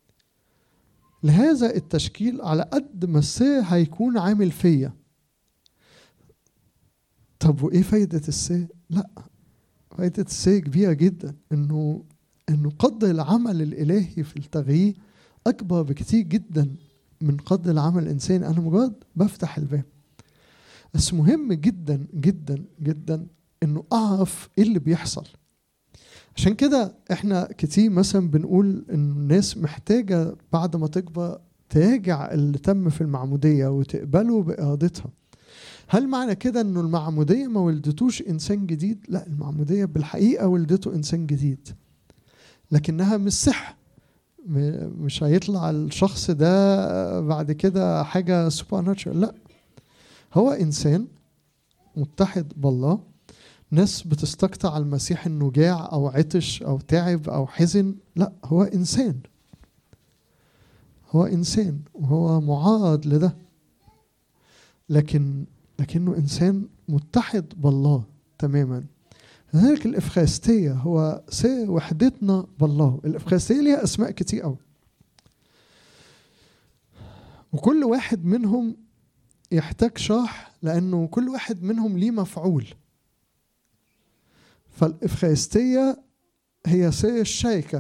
لهذا التشكيل على قد ما السي هيكون عامل فيا طب وإيه فايدة السي؟ لا فايدة السي كبيرة جدا إنه إنه قدر العمل الإلهي في التغيير أكبر بكتير جدا من قدر العمل الإنساني أنا مجرد بفتح الباب بس مهم جدا جدا جدا انه اعرف ايه اللي بيحصل عشان كده احنا كتير مثلا بنقول ان الناس محتاجة بعد ما تكبر تراجع اللي تم في المعمودية وتقبله بإرادتها هل معنى كده انه المعمودية ما ولدتوش انسان جديد لا المعمودية بالحقيقة ولدته انسان جديد لكنها مش صح مش هيطلع الشخص ده بعد كده حاجة سوبر لا هو انسان متحد بالله ناس بتستقطع المسيح انه جاع او عطش او تعب او حزن لا هو انسان هو انسان وهو معارض لده لكن لكنه انسان متحد بالله تماما لذلك الافخاستيه هو سي وحدتنا بالله الافخاستيه ليها اسماء كتير قوي وكل واحد منهم يحتاج شرح لانه كل واحد منهم ليه مفعول فالإفخارستية هي سر الشركة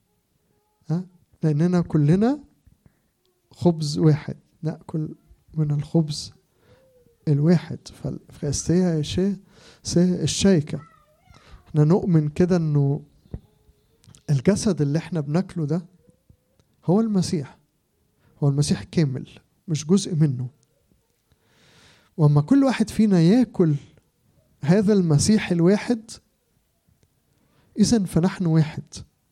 لأننا كلنا خبز واحد نأكل من الخبز الواحد فالإفخارستية هي شيء سر الشركة احنا نؤمن كده انه الجسد اللي احنا بناكله ده هو المسيح هو المسيح كامل مش جزء منه واما كل واحد فينا ياكل هذا المسيح الواحد إذا فنحن واحد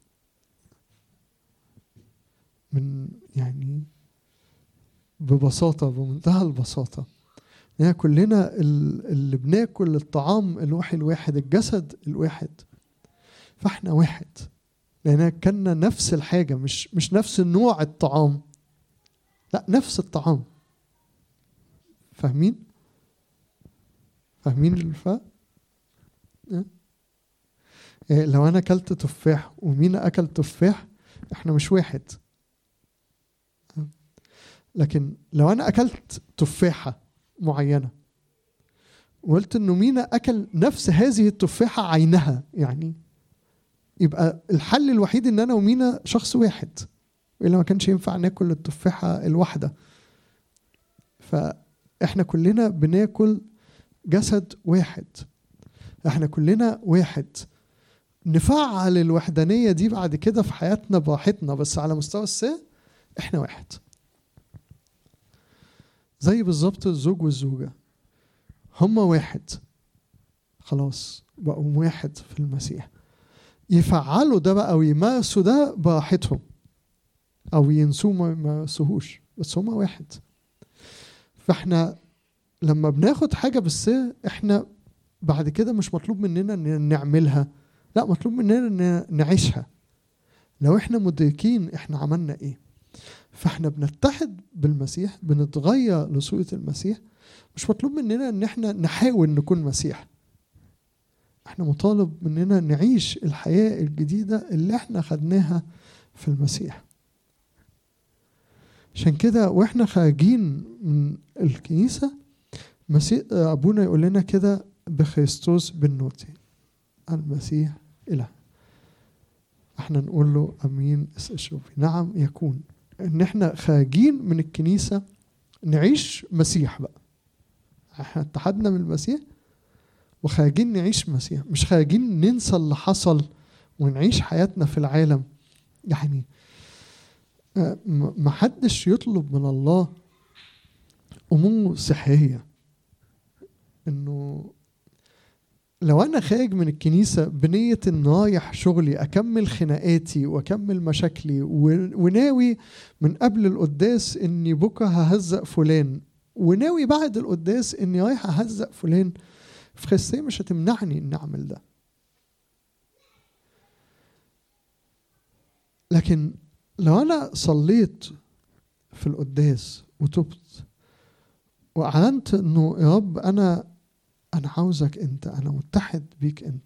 من يعني ببساطة بمنتهى البساطة يعني كلنا اللي بناكل الطعام الوحي الواحد الجسد الواحد فاحنا واحد لأن كنا نفس الحاجة مش مش نفس نوع الطعام لا نفس الطعام فاهمين؟ فاهمين الفرق؟ إيه، لو انا اكلت تفاح ومينا اكل تفاح احنا مش واحد لكن لو انا اكلت تفاحه معينه وقلت انه مينا اكل نفس هذه التفاحه عينها يعني يبقى الحل الوحيد ان انا ومينا شخص واحد والا ما كانش ينفع ناكل التفاحه الواحده فاحنا كلنا بناكل جسد واحد احنا كلنا واحد نفعل الوحدانية دي بعد كده في حياتنا براحتنا بس على مستوى السر احنا واحد زي بالظبط الزوج والزوجة هما واحد خلاص بقوا واحد في المسيح يفعلوا ده بقى ويمارسوا ده براحتهم او ينسوه ما يمارسوهوش بس هما واحد فاحنا لما بناخد حاجة بالسر احنا بعد كده مش مطلوب مننا نعملها لا مطلوب مننا نعيشها لو احنا مدركين احنا عملنا ايه فاحنا بنتحد بالمسيح بنتغير لصورة المسيح مش مطلوب مننا ان احنا نحاول نكون مسيح احنا مطالب مننا نعيش الحياة الجديدة اللي احنا خدناها في المسيح عشان كده واحنا خارجين من الكنيسة مسيح ابونا يقول لنا كده بخريستوس بالنوتي المسيح إله احنا نقول له امين شوفي نعم يكون ان احنا خارجين من الكنيسة نعيش مسيح بقى احنا اتحدنا من المسيح وخارجين نعيش مسيح مش خارجين ننسى اللي حصل ونعيش حياتنا في العالم يعني ما حدش يطلب من الله امور سحريه انه لو انا خارج من الكنيسه بنيه ان رايح شغلي اكمل خناقاتي واكمل مشاكلي وناوي من قبل القداس اني بكره ههزق فلان وناوي بعد القداس اني رايح اهزق فلان في خسيه مش هتمنعني اني اعمل ده لكن لو انا صليت في القداس وتبت واعلنت انه يا رب انا انا عاوزك انت انا متحد بيك انت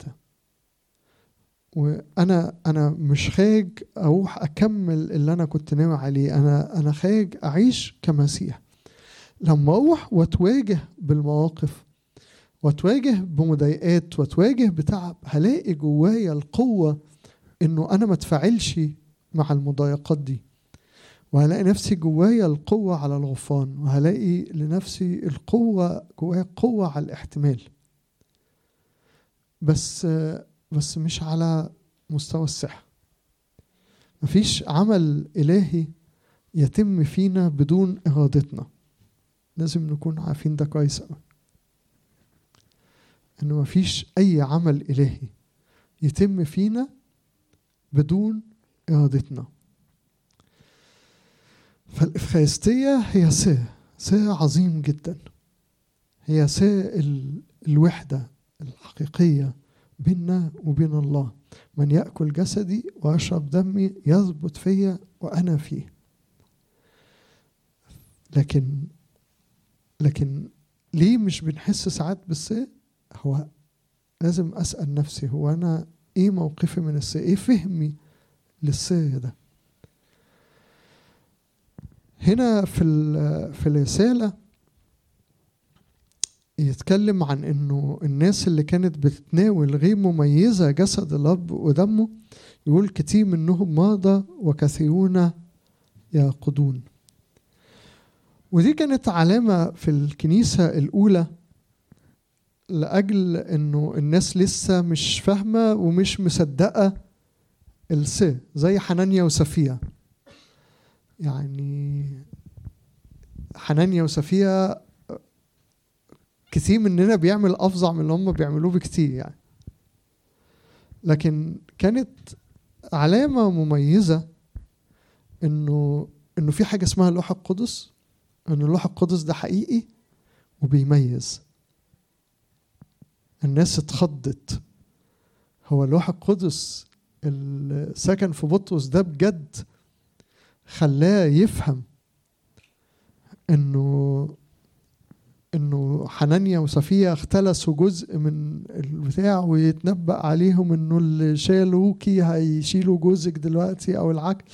وانا انا مش خارج اروح اكمل اللي انا كنت ناوي عليه انا انا خارج اعيش كمسيح لما اروح واتواجه بالمواقف واتواجه بمضايقات واتواجه بتعب هلاقي جوايا القوه انه انا ما اتفاعلش مع المضايقات دي وهلاقي نفسي جوايا القوة على الغفران وهلاقي لنفسي القوة جوايا قوة على الاحتمال بس بس مش على مستوى الصحة مفيش عمل إلهي يتم فينا بدون إرادتنا لازم نكون عارفين ده كويس أوي إنه مفيش أي عمل إلهي يتم فينا بدون إرادتنا فالإفخارستية هي سر سر عظيم جدا هي سر الوحدة الحقيقية بيننا وبين الله من يأكل جسدي ويشرب دمي يثبت فيا وأنا فيه لكن لكن ليه مش بنحس ساعات بالسر هو لازم أسأل نفسي هو أنا إيه موقفي من السر إيه فهمي للسر ده هنا في في الرسالة يتكلم عن انه الناس اللي كانت بتتناول غير مميزة جسد الأب ودمه يقول كتير منهم مرضى وكثيرون يرقدون ودي كانت علامة في الكنيسة الأولى لأجل إنه الناس لسه مش فاهمة ومش مصدقة السر زي حنانيا وسفيا يعني حنانيا وصفية كثير مننا بيعمل أفظع من اللي هم بيعملوه بكتير يعني لكن كانت علامة مميزة إنه إنه في حاجة اسمها اللوح القدس إن اللوح القدس ده حقيقي وبيميز الناس اتخضت هو اللوح القدس اللي سكن في بطرس ده بجد خلاه يفهم انه انه حنانيا وصفية اختلسوا جزء من البتاع ويتنبأ عليهم انه اللي شالوكي هيشيلوا جوزك دلوقتي او العكس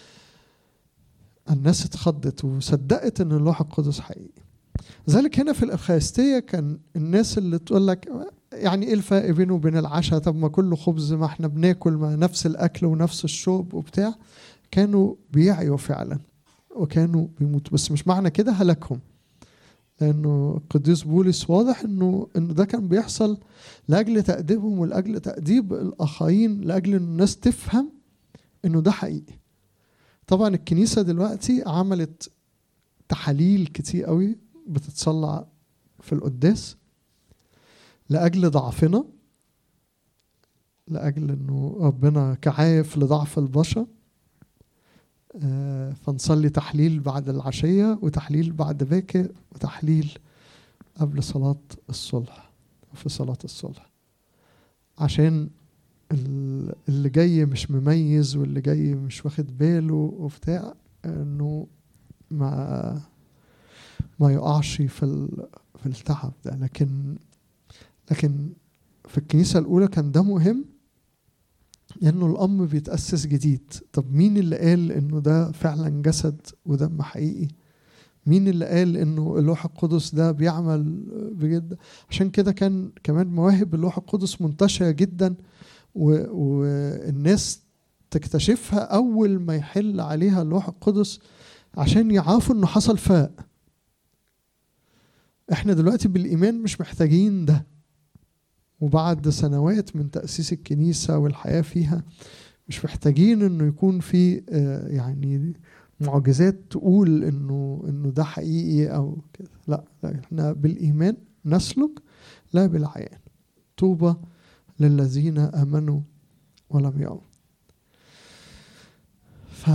الناس اتخضت وصدقت ان اللوح القدس حقيقي ذلك هنا في الافخارستيه كان الناس اللي تقول لك يعني ايه الفرق بينه وبين العشاء طب ما كله خبز ما احنا بناكل ما نفس الاكل ونفس الشرب وبتاع كانوا بيعيوا فعلا وكانوا بيموتوا بس مش معنى كده هلكهم لانه القديس بولس واضح انه انه ده كان بيحصل لاجل تاديبهم ولاجل تاديب الاخرين لاجل ان الناس تفهم انه ده حقيقي طبعا الكنيسه دلوقتي عملت تحاليل كتير قوي بتتصلى في القداس لاجل ضعفنا لاجل انه ربنا كعاف لضعف البشر فنصلي تحليل بعد العشية وتحليل بعد باكر وتحليل قبل صلاة الصلح في صلاة الصلح عشان اللي جاي مش مميز واللي جاي مش واخد باله وبتاع انه ما ما يقعش في في التعب ده لكن لكن في الكنيسة الأولى كان ده مهم لأنه الأم بيتأسس جديد طب مين اللي قال إنه ده فعلا جسد ودم حقيقي مين اللي قال إنه اللوح القدس ده بيعمل بجد عشان كده كان كمان مواهب اللوح القدس منتشرة جدا والناس تكتشفها أول ما يحل عليها اللوح القدس عشان يعرفوا إنه حصل فاق احنا دلوقتي بالإيمان مش محتاجين ده وبعد سنوات من تأسيس الكنيسة والحياة فيها مش محتاجين انه يكون في آه، يعني معجزات تقول انه انه ده حقيقي او كده لا, لا احنا بالايمان نسلك لا بالعيان طوبى للذين امنوا ولم يروا ف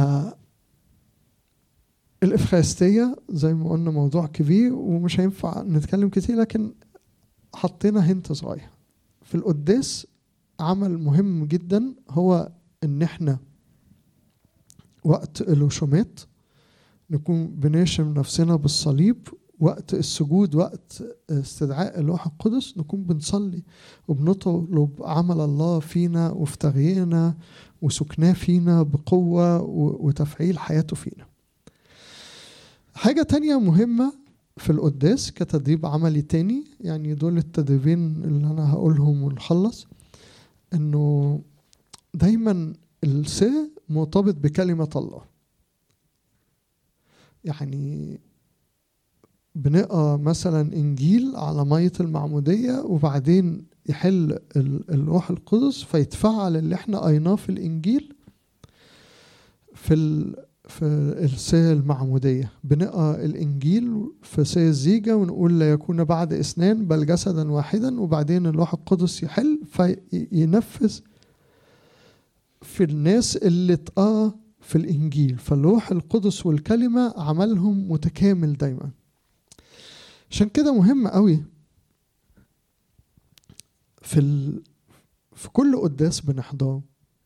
الإفخارستية زي ما قلنا موضوع كبير ومش هينفع نتكلم كتير لكن حطينا هنت صغير في القداس عمل مهم جدا هو ان احنا وقت الوشومات نكون بناشم نفسنا بالصليب وقت السجود وقت استدعاء الروح القدس نكون بنصلي وبنطلب عمل الله فينا وفي تغييرنا وسكناه فينا بقوة وتفعيل حياته فينا حاجة تانية مهمة في القداس كتدريب عملي تاني يعني دول التدريبين اللي انا هقولهم ونخلص انه دايما الس مرتبط بكلمة الله يعني بنقرا مثلا انجيل على مية المعمودية وبعدين يحل الروح القدس فيتفعل اللي احنا قريناه في الانجيل في في السيرة المعمودية بنقرأ الإنجيل في سيرة الزيجة ونقول لا يكون بعد اثنان بل جسدا واحدا وبعدين الروح القدس يحل فينفذ في الناس اللي اتقرأ في الإنجيل فالروح القدس والكلمة عملهم متكامل دايما عشان كده مهم قوي في ال... في كل قداس بنحضره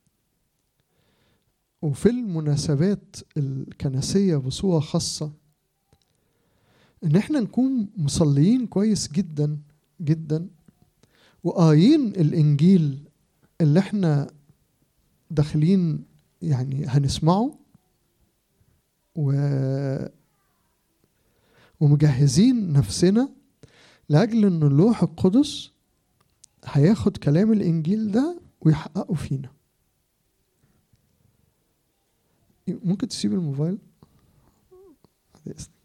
وفي المناسبات الكنسية بصورة خاصة إن إحنا نكون مصليين كويس جدا جدا وقايين الإنجيل اللي إحنا داخلين يعني هنسمعه و ومجهزين نفسنا لأجل إن اللوح القدس هياخد كلام الإنجيل ده ويحققه فينا ممكن تسيب الموبايل بعد اذنك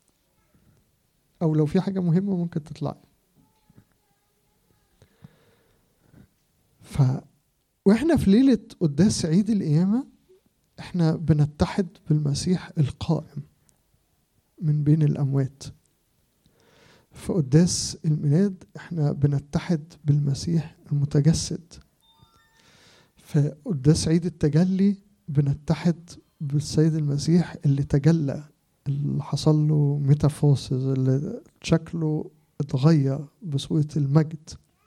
او لو في حاجه مهمه ممكن تطلع ف واحنا في ليله قداس عيد القيامه احنا بنتحد بالمسيح القائم من بين الاموات في قداس الميلاد احنا بنتحد بالمسيح المتجسد في قداس عيد التجلي بنتحد بالسيد المسيح اللي تجلى اللي حصل له ميتافوسز اللي شكله اتغير بصورة المجد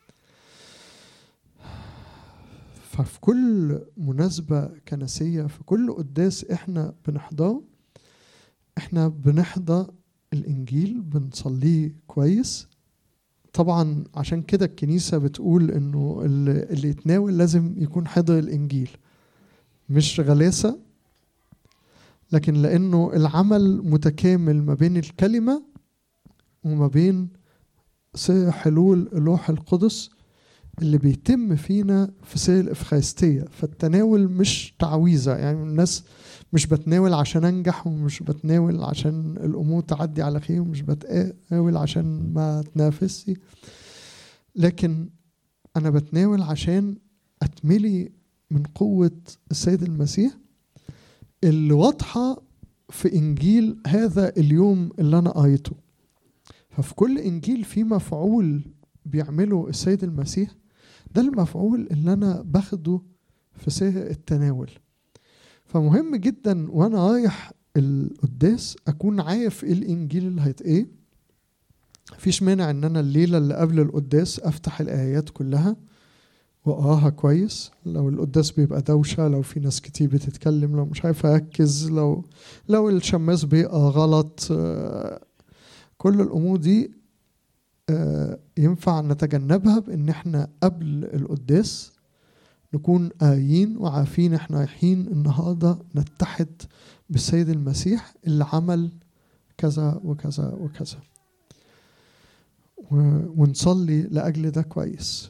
ففي كل مناسبة كنسية في كل قداس احنا بنحضره احنا بنحضر الانجيل بنصليه كويس طبعا عشان كده الكنيسة بتقول انه اللي يتناول لازم يكون حضر الانجيل مش غلاسة لكن لأنه العمل متكامل ما بين الكلمة وما بين سر حلول اللوح القدس اللي بيتم فينا في سير الإفخارستية فالتناول مش تعويذة يعني الناس مش بتناول عشان أنجح ومش بتناول عشان الأمور تعدي على خير ومش بتناول عشان ما تنافسي لكن أنا بتناول عشان أتملي من قوة السيد المسيح اللي واضحة في إنجيل هذا اليوم اللي أنا قريته ففي كل إنجيل في مفعول بيعمله السيد المسيح ده المفعول اللي أنا باخده في سير التناول فمهم جدا وأنا رايح القداس أكون عارف إيه الإنجيل اللي هيتقيه مفيش مانع إن أنا الليلة اللي قبل القداس أفتح الآيات كلها وقراها كويس لو القداس بيبقى دوشة لو في ناس كتير بتتكلم لو مش عارف أركز لو لو الشماس بيقرا غلط آه، كل الأمور دي آه، ينفع نتجنبها بإن احنا قبل القداس نكون قايين وعارفين احنا رايحين النهارده نتحد بالسيد المسيح اللي عمل كذا وكذا وكذا ونصلي لأجل ده كويس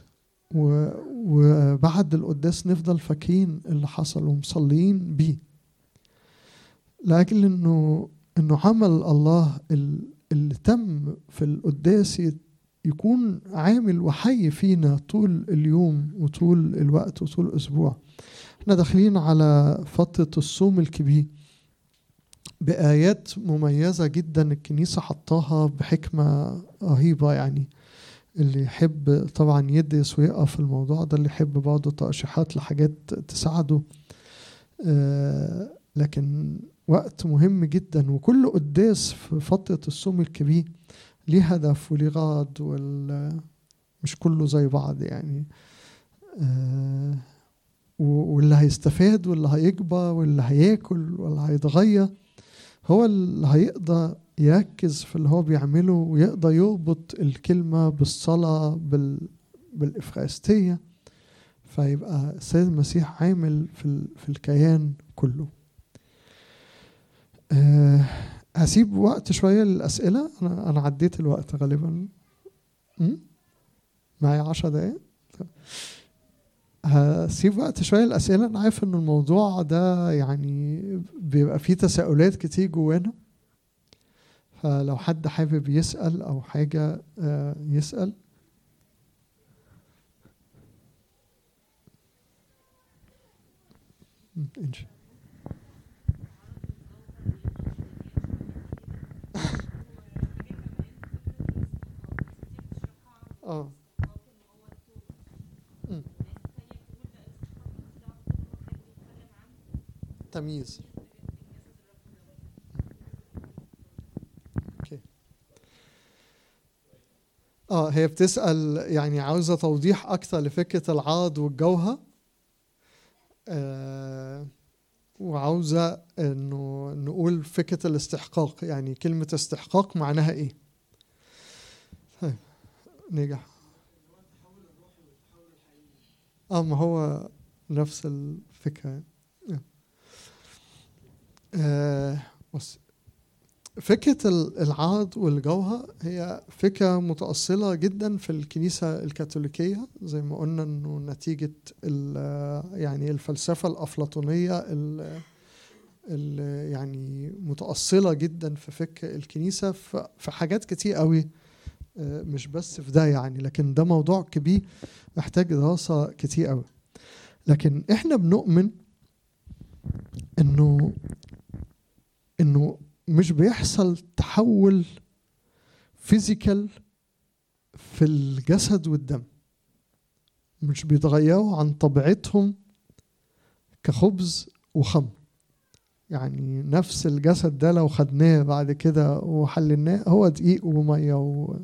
وبعد القداس نفضل فاكرين اللي حصل ومصليين بيه لأجل إنه إنه عمل الله اللي تم في القداس يكون عامل وحي فينا طول اليوم وطول الوقت وطول الأسبوع احنا داخلين على فترة الصوم الكبير بآيات مميزة جدا الكنيسة حطاها بحكمة رهيبة يعني اللي يحب طبعا يدرس ويقرا في الموضوع ده اللي يحب برضه ترشيحات لحاجات تساعده آه لكن وقت مهم جدا وكل قداس في فترة الصوم الكبير ليه هدف وليه غرض وال مش كله زي بعض يعني آه واللي هيستفاد واللي هيكبر واللي هياكل واللي هيتغير هو اللي هيقدر يركز في اللي هو بيعمله ويقدر يربط الكلمة بالصلاة بال... بالإفخارستية فيبقى السيد المسيح عامل في, في الكيان كله أه هسيب وقت شوية للأسئلة أنا أنا عديت الوقت غالبا معايا عشر دقايق هسيب وقت شوية للأسئلة أنا عارف إن الموضوع ده يعني بيبقى فيه تساؤلات كتير جوانا فلو حد حابب يسأل أو حاجة آه، يسأل اه تمييز اوكي اه هي بتسأل يعني عاوزة توضيح أكثر لفكرة العرض والجوهر آه وعاوزة إنه نقول فكرة الاستحقاق يعني كلمة استحقاق معناها إيه؟ طيب نجح اه ما هو نفس الفكرة آه بص فكرة العرض والجوهر هي فكرة متأصلة جدا في الكنيسة الكاثوليكية زي ما قلنا انه نتيجة يعني الفلسفة الأفلاطونية اللي يعني متأصلة جدا في فكر الكنيسة في حاجات كتير قوي آه، مش بس في ده يعني لكن ده موضوع كبير محتاج دراسة كتير قوي لكن احنا بنؤمن انه انه مش بيحصل تحول فيزيكال في الجسد والدم مش بيتغيروا عن طبيعتهم كخبز وخمر يعني نفس الجسد ده لو خدناه بعد كده وحللناه هو دقيق وميه و...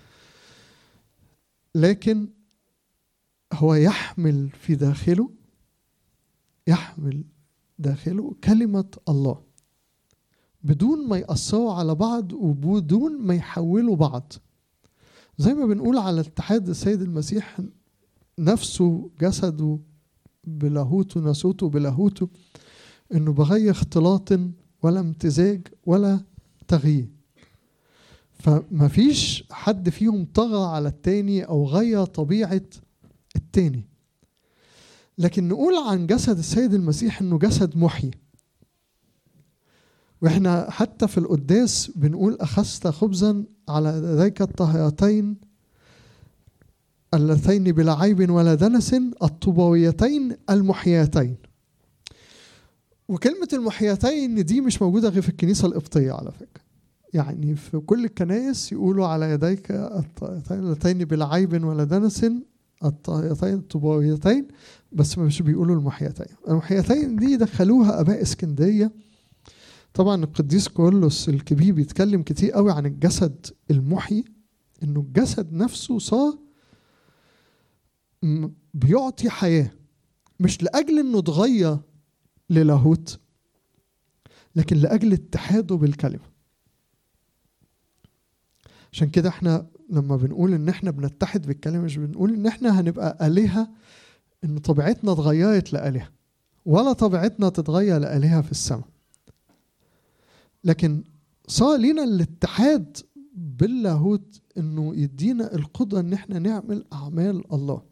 لكن هو يحمل في داخله يحمل داخله كلمة الله بدون ما يأثروا على بعض وبدون ما يحولوا بعض زي ما بنقول على اتحاد السيد المسيح نفسه جسده بلاهوته ناسوته بلاهوته انه بغير اختلاط ولا امتزاج ولا تغيير فما فيش حد فيهم طغى على التاني او غير طبيعه التاني لكن نقول عن جسد السيد المسيح انه جسد محيي واحنا حتى في القداس بنقول اخذت خبزا على ذيك الطهيتين اللتين بلا عيب ولا دنس الطوبويتين المحياتين وكلمة المحياتين دي مش موجودة غير في الكنيسة القبطية على فكرة يعني في كل الكنائس يقولوا على يديك الطهيتين اللتين بلا عيب ولا دنس الطهيتين الطوبويتين بس مش بيقولوا المحياتين المحياتين دي دخلوها اباء اسكندريه طبعا القديس كورلوس الكبير بيتكلم كتير قوي عن الجسد المحيي انه الجسد نفسه صار بيعطي حياة مش لأجل إنه اتغير للاهوت لكن لأجل اتحاده بالكلمة عشان كده احنا لما بنقول ان احنا بنتحد بالكلمة مش بنقول ان احنا هنبقى آلهة ان طبيعتنا اتغيرت لآلهة ولا طبيعتنا تتغير لآلهة في السماء لكن صار لنا الاتحاد باللاهوت انه يدينا القدرة ان احنا نعمل اعمال الله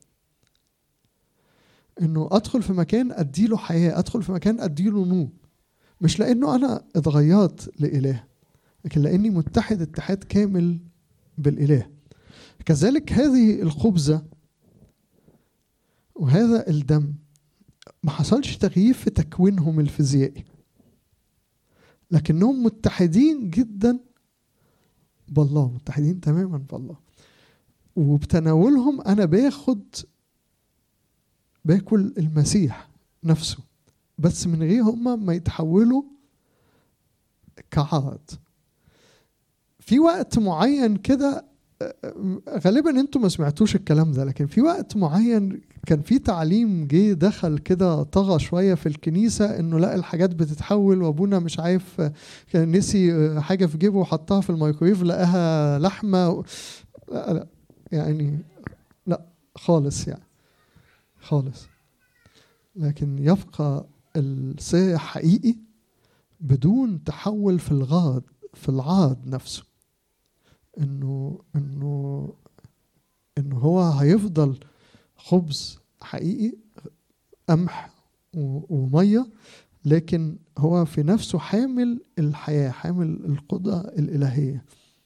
انه ادخل في مكان اديله حياة ادخل في مكان اديله نور مش لانه انا اتغيرت لاله لكن لاني متحد اتحاد كامل بالاله كذلك هذه الخبزه وهذا الدم ما حصلش تغيير في تكوينهم الفيزيائي لكنهم متحدين جدا بالله متحدين تماما بالله وبتناولهم انا باخد باكل المسيح نفسه بس من غير هما ما يتحولوا كعاد في وقت معين كده غالبا انتوا ما سمعتوش الكلام ده لكن في وقت معين كان في تعليم جه دخل كده طغى شويه في الكنيسه انه لا الحاجات بتتحول وابونا مش عارف كان نسي حاجه في جيبه وحطها في الميكرويف لقاها لحمه لا لا يعني لا خالص يعني خالص لكن يبقى السر حقيقي بدون تحول في الغاد في العاد نفسه انه انه انه هو هيفضل خبز حقيقي قمح وميه لكن هو في نفسه حامل الحياه حامل القدره الالهيه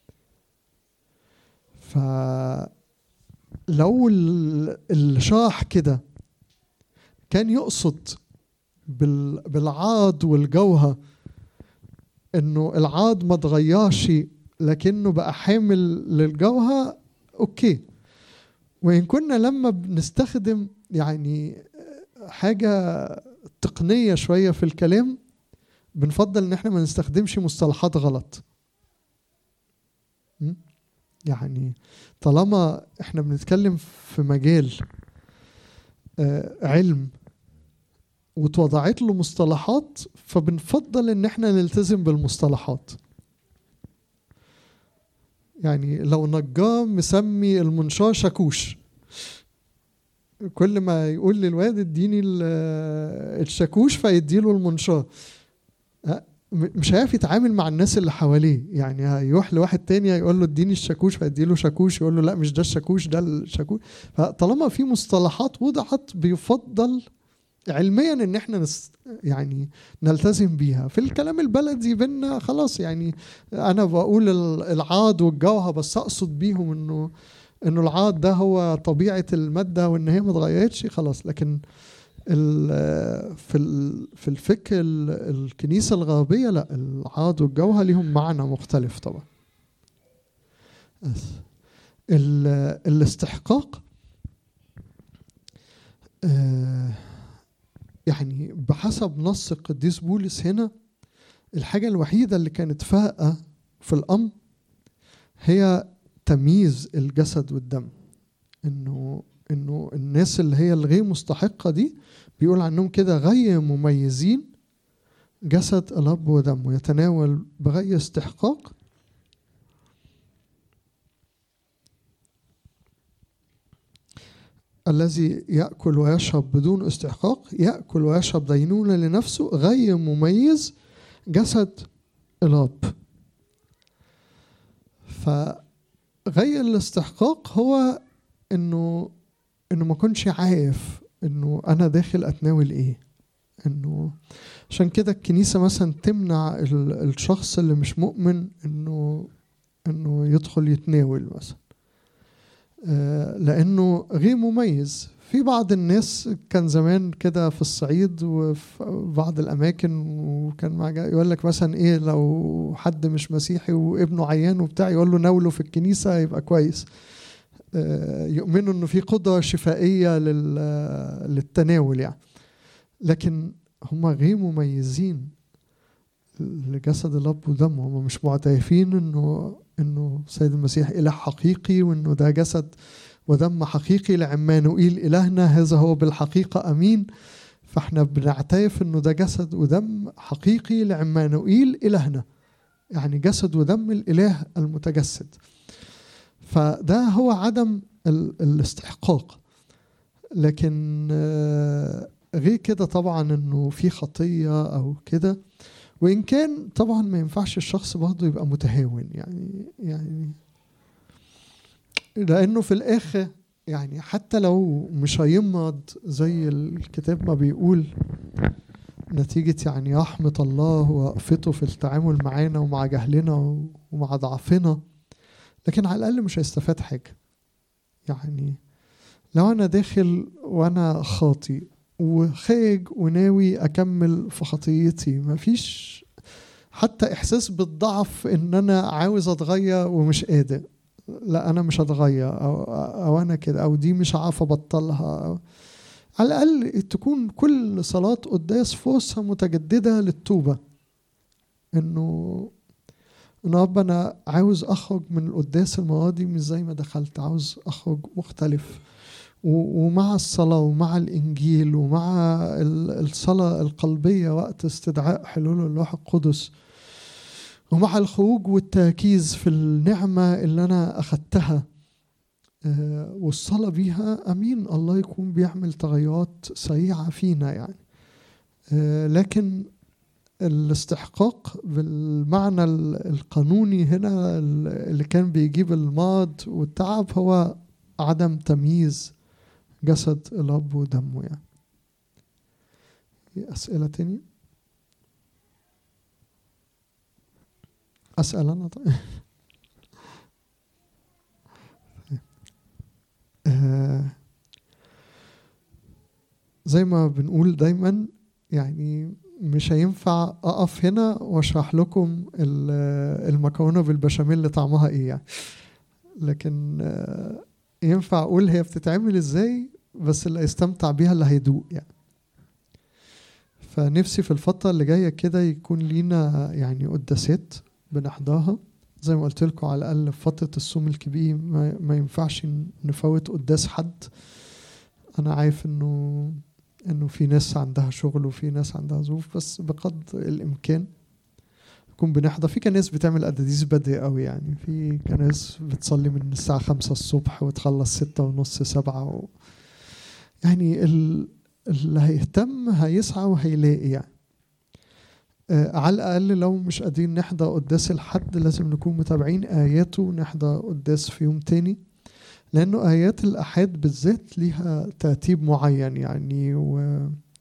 فلو الشاح كده كان يقصد بالعاد والجوهر انه العاد ما اتغيرش لكنه بقى حامل للجوهر اوكي وان كنا لما بنستخدم يعني حاجه تقنيه شويه في الكلام بنفضل ان احنا ما نستخدمش مصطلحات غلط يعني طالما احنا بنتكلم في مجال آه، علم واتوضعت له مصطلحات فبنفضل ان احنا نلتزم بالمصطلحات يعني لو نجار مسمي المنشار شاكوش كل ما يقول للواد اديني الشاكوش فيديله المنشار مش هيعرف يتعامل مع الناس اللي حواليه يعني هيروح لواحد تاني يقول له اديني الشاكوش فيديله شاكوش يقول له لا مش ده الشاكوش ده الشاكوش فطالما في مصطلحات وضعت بيفضل علميا ان احنا نس يعني نلتزم بيها في الكلام البلدي بينا خلاص يعني انا بقول العاد والجوهر بس اقصد بيهم انه انه العاد ده هو طبيعه الماده وان هي ما اتغيرتش خلاص لكن في في الفكر الكنيسه الغربيه لا العاد والجوهر ليهم معنى مختلف طبعا الاستحقاق آه يعني بحسب نص القديس بولس هنا الحاجة الوحيدة اللي كانت فائقة في الأمر هي تمييز الجسد والدم إنه إنه الناس اللي هي الغير مستحقة دي بيقول عنهم كده غير مميزين جسد الأب ودمه يتناول بغير استحقاق الذي يأكل ويشرب بدون استحقاق يأكل ويشرب دينونة لنفسه غير مميز جسد الأب فغير الاستحقاق هو انه انه ما كنش عارف انه انا داخل اتناول ايه انه عشان كده الكنيسة مثلا تمنع الشخص اللي مش مؤمن انه انه يدخل يتناول مثلا آه، لانه غير مميز في بعض الناس كان زمان كده في الصعيد وفي بعض الاماكن وكان مع يقول لك مثلا ايه لو حد مش مسيحي وابنه عيان وبتاع يقول له ناوله في الكنيسه يبقى كويس آه، يؤمنوا انه في قدره شفائيه للتناول يعني لكن هم غير مميزين لجسد الاب ودمه هم مش معترفين انه انه سيد المسيح اله حقيقي وانه ده جسد ودم حقيقي لعمانوئيل إلهنا هذا هو بالحقيقة أمين فاحنا بنعترف انه ده جسد ودم حقيقي لعمانوئيل إلهنا يعني جسد ودم الإله المتجسد فده هو عدم الاستحقاق لكن آه، غير كده طبعا انه في خطيه او كده وان كان طبعا ما ينفعش الشخص برضه يبقى متهاون يعني يعني لانه في الاخر يعني حتى لو مش هيمرض زي الكتاب ما بيقول نتيجة يعني رحمة الله وقفته في التعامل معانا ومع جهلنا ومع ضعفنا لكن على الأقل مش هيستفاد حاجة يعني لو أنا داخل وأنا خاطي وخارج وناوي أكمل في خطيتي مفيش حتى إحساس بالضعف إن أنا عاوز أتغير ومش قادر لا أنا مش هتغير أو, أو أنا كده أو دي مش عارف أبطلها أو على الأقل تكون كل صلاة قداس فرصة متجددة للتوبة إنه إن رب أنا عاوز أخرج من القداس الماضي مش زي ما دخلت عاوز أخرج مختلف ومع الصلاة ومع الإنجيل ومع الصلاة القلبية وقت استدعاء حلول اللوح القدس ومع الخروج والتركيز في النعمة اللي أنا أخدتها آه، والصلاة بيها أمين الله يكون بيعمل تغيرات سريعة فينا يعني آه، لكن الاستحقاق بالمعنى القانوني هنا اللي كان بيجيب المرض والتعب هو عدم تمييز جسد الأب ودمه يعني أسئلة تاني أسأل أنا طيب آه زي ما بنقول دايما يعني مش هينفع اقف هنا واشرح لكم المكرونه بالبشاميل اللي طعمها ايه يعني لكن آه ينفع اقول هي بتتعمل ازاي بس اللي هيستمتع بيها اللي هيدوق يعني فنفسي في الفترة اللي جاية كده يكون لينا يعني قداسات بنحضرها زي ما قلت لكم على الأقل في فترة الصوم الكبير ما, ما ينفعش نفوت قداس حد أنا عارف إنه إنه في ناس عندها شغل وفي ناس عندها ظروف بس بقدر الإمكان نكون بنحضر في كنايس بتعمل أداديس بدري قوي يعني في كنايس بتصلي من الساعة خمسة الصبح وتخلص ستة ونص سبعة و... يعني اللي هيهتم هيسعى وهيلاقي يعني آه على الأقل لو مش قادرين نحضر قداس الحد لازم نكون متابعين آياته ونحضر قداس في يوم تاني لأنه آيات الأحاد بالذات ليها ترتيب معين يعني و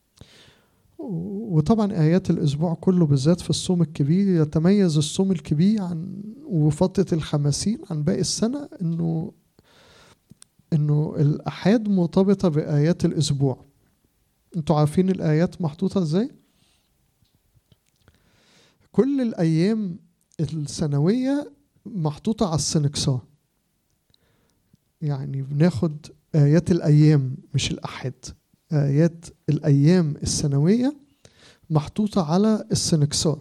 وطبعا آيات الأسبوع كله بالذات في الصوم الكبير يتميز الصوم الكبير عن وفترة الخمسين عن باقي السنة إنه إنه الأحاد مرتبطة بآيات الأسبوع أنتوا عارفين الآيات محطوطة إزاي؟ كل الأيام السنوية محطوطة على السنكسار يعني بناخد آيات الأيام مش الأحد آيات الأيام السنوية محطوطة على السنكسار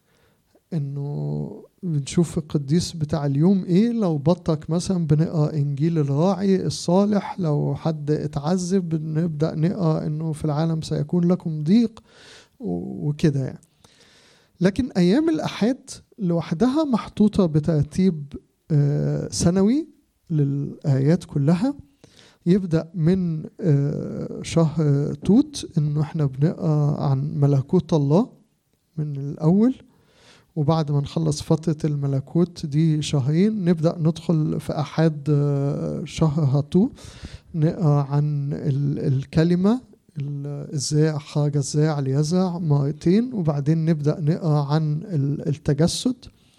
إنه بنشوف القديس بتاع اليوم إيه لو بطك مثلا بنقرأ إنجيل الراعي الصالح لو حد اتعذب بنبدأ نقرأ إنه في العالم سيكون لكم ضيق وكده يعني لكن أيام الأحد لوحدها محطوطة بترتيب آه، سنوي للآيات كلها يبدأ من آه، شهر توت إنه إحنا بنقرأ عن ملكوت الله من الأول وبعد ما نخلص فترة الملكوت دي شهرين نبدأ ندخل في أحد آه، شهر هاتو نقرأ عن الكلمة ازاي خرج الزاع ليزع مرتين وبعدين نبدأ نقرأ عن التجسد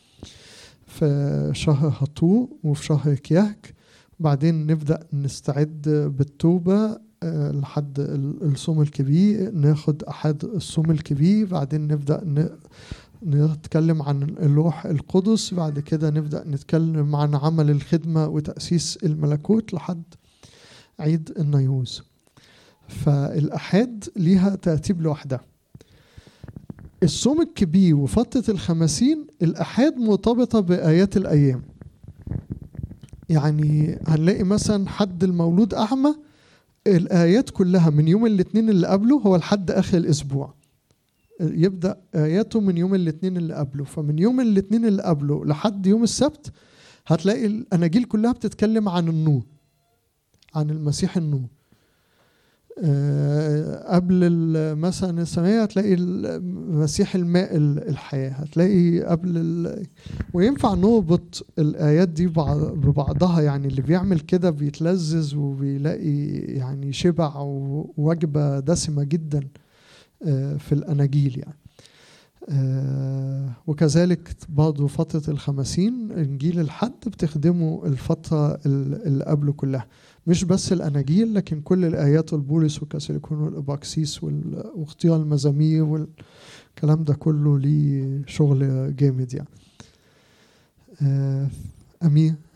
في شهر هطو وفي شهر كيهك بعدين نبدأ نستعد بالتوبة آه، لحد الصوم الكبير ناخد أحد الصوم الكبير بعدين نبدأ نتكلم عن اللوح القدس بعد كده نبدأ نتكلم عن عمل الخدمة وتأسيس الملكوت لحد عيد النيوز فالأحاد ليها ترتيب لوحدها الصوم الكبير وفترة الخمسين الأحاد مرتبطة بآيات الأيام يعني هنلاقي مثلا حد المولود أعمى الآيات كلها من يوم الاثنين اللي قبله هو لحد آخر الأسبوع يبدأ آياته من يوم الاثنين اللي قبله فمن يوم الاثنين اللي قبله لحد يوم السبت هتلاقي الأناجيل كلها بتتكلم عن النور عن المسيح النور آه، قبل مثلا السماء هتلاقي مسيح الماء الحياة هتلاقي قبل ال... وينفع نربط الآيات دي ببعضها يعني اللي بيعمل كده بيتلذذ وبيلاقي يعني شبع ووجبة دسمة جدا آه، في الأناجيل يعني آه، وكذلك برضه فترة الخمسين إنجيل الحد بتخدمه الفترة اللي قبله كلها مش بس الأناجيل لكن كل الآيات والبولس والكاثوليكون والإباكسيس واختيار المزامير والكلام ده كله ليه شغل جامد يعني آه، أمين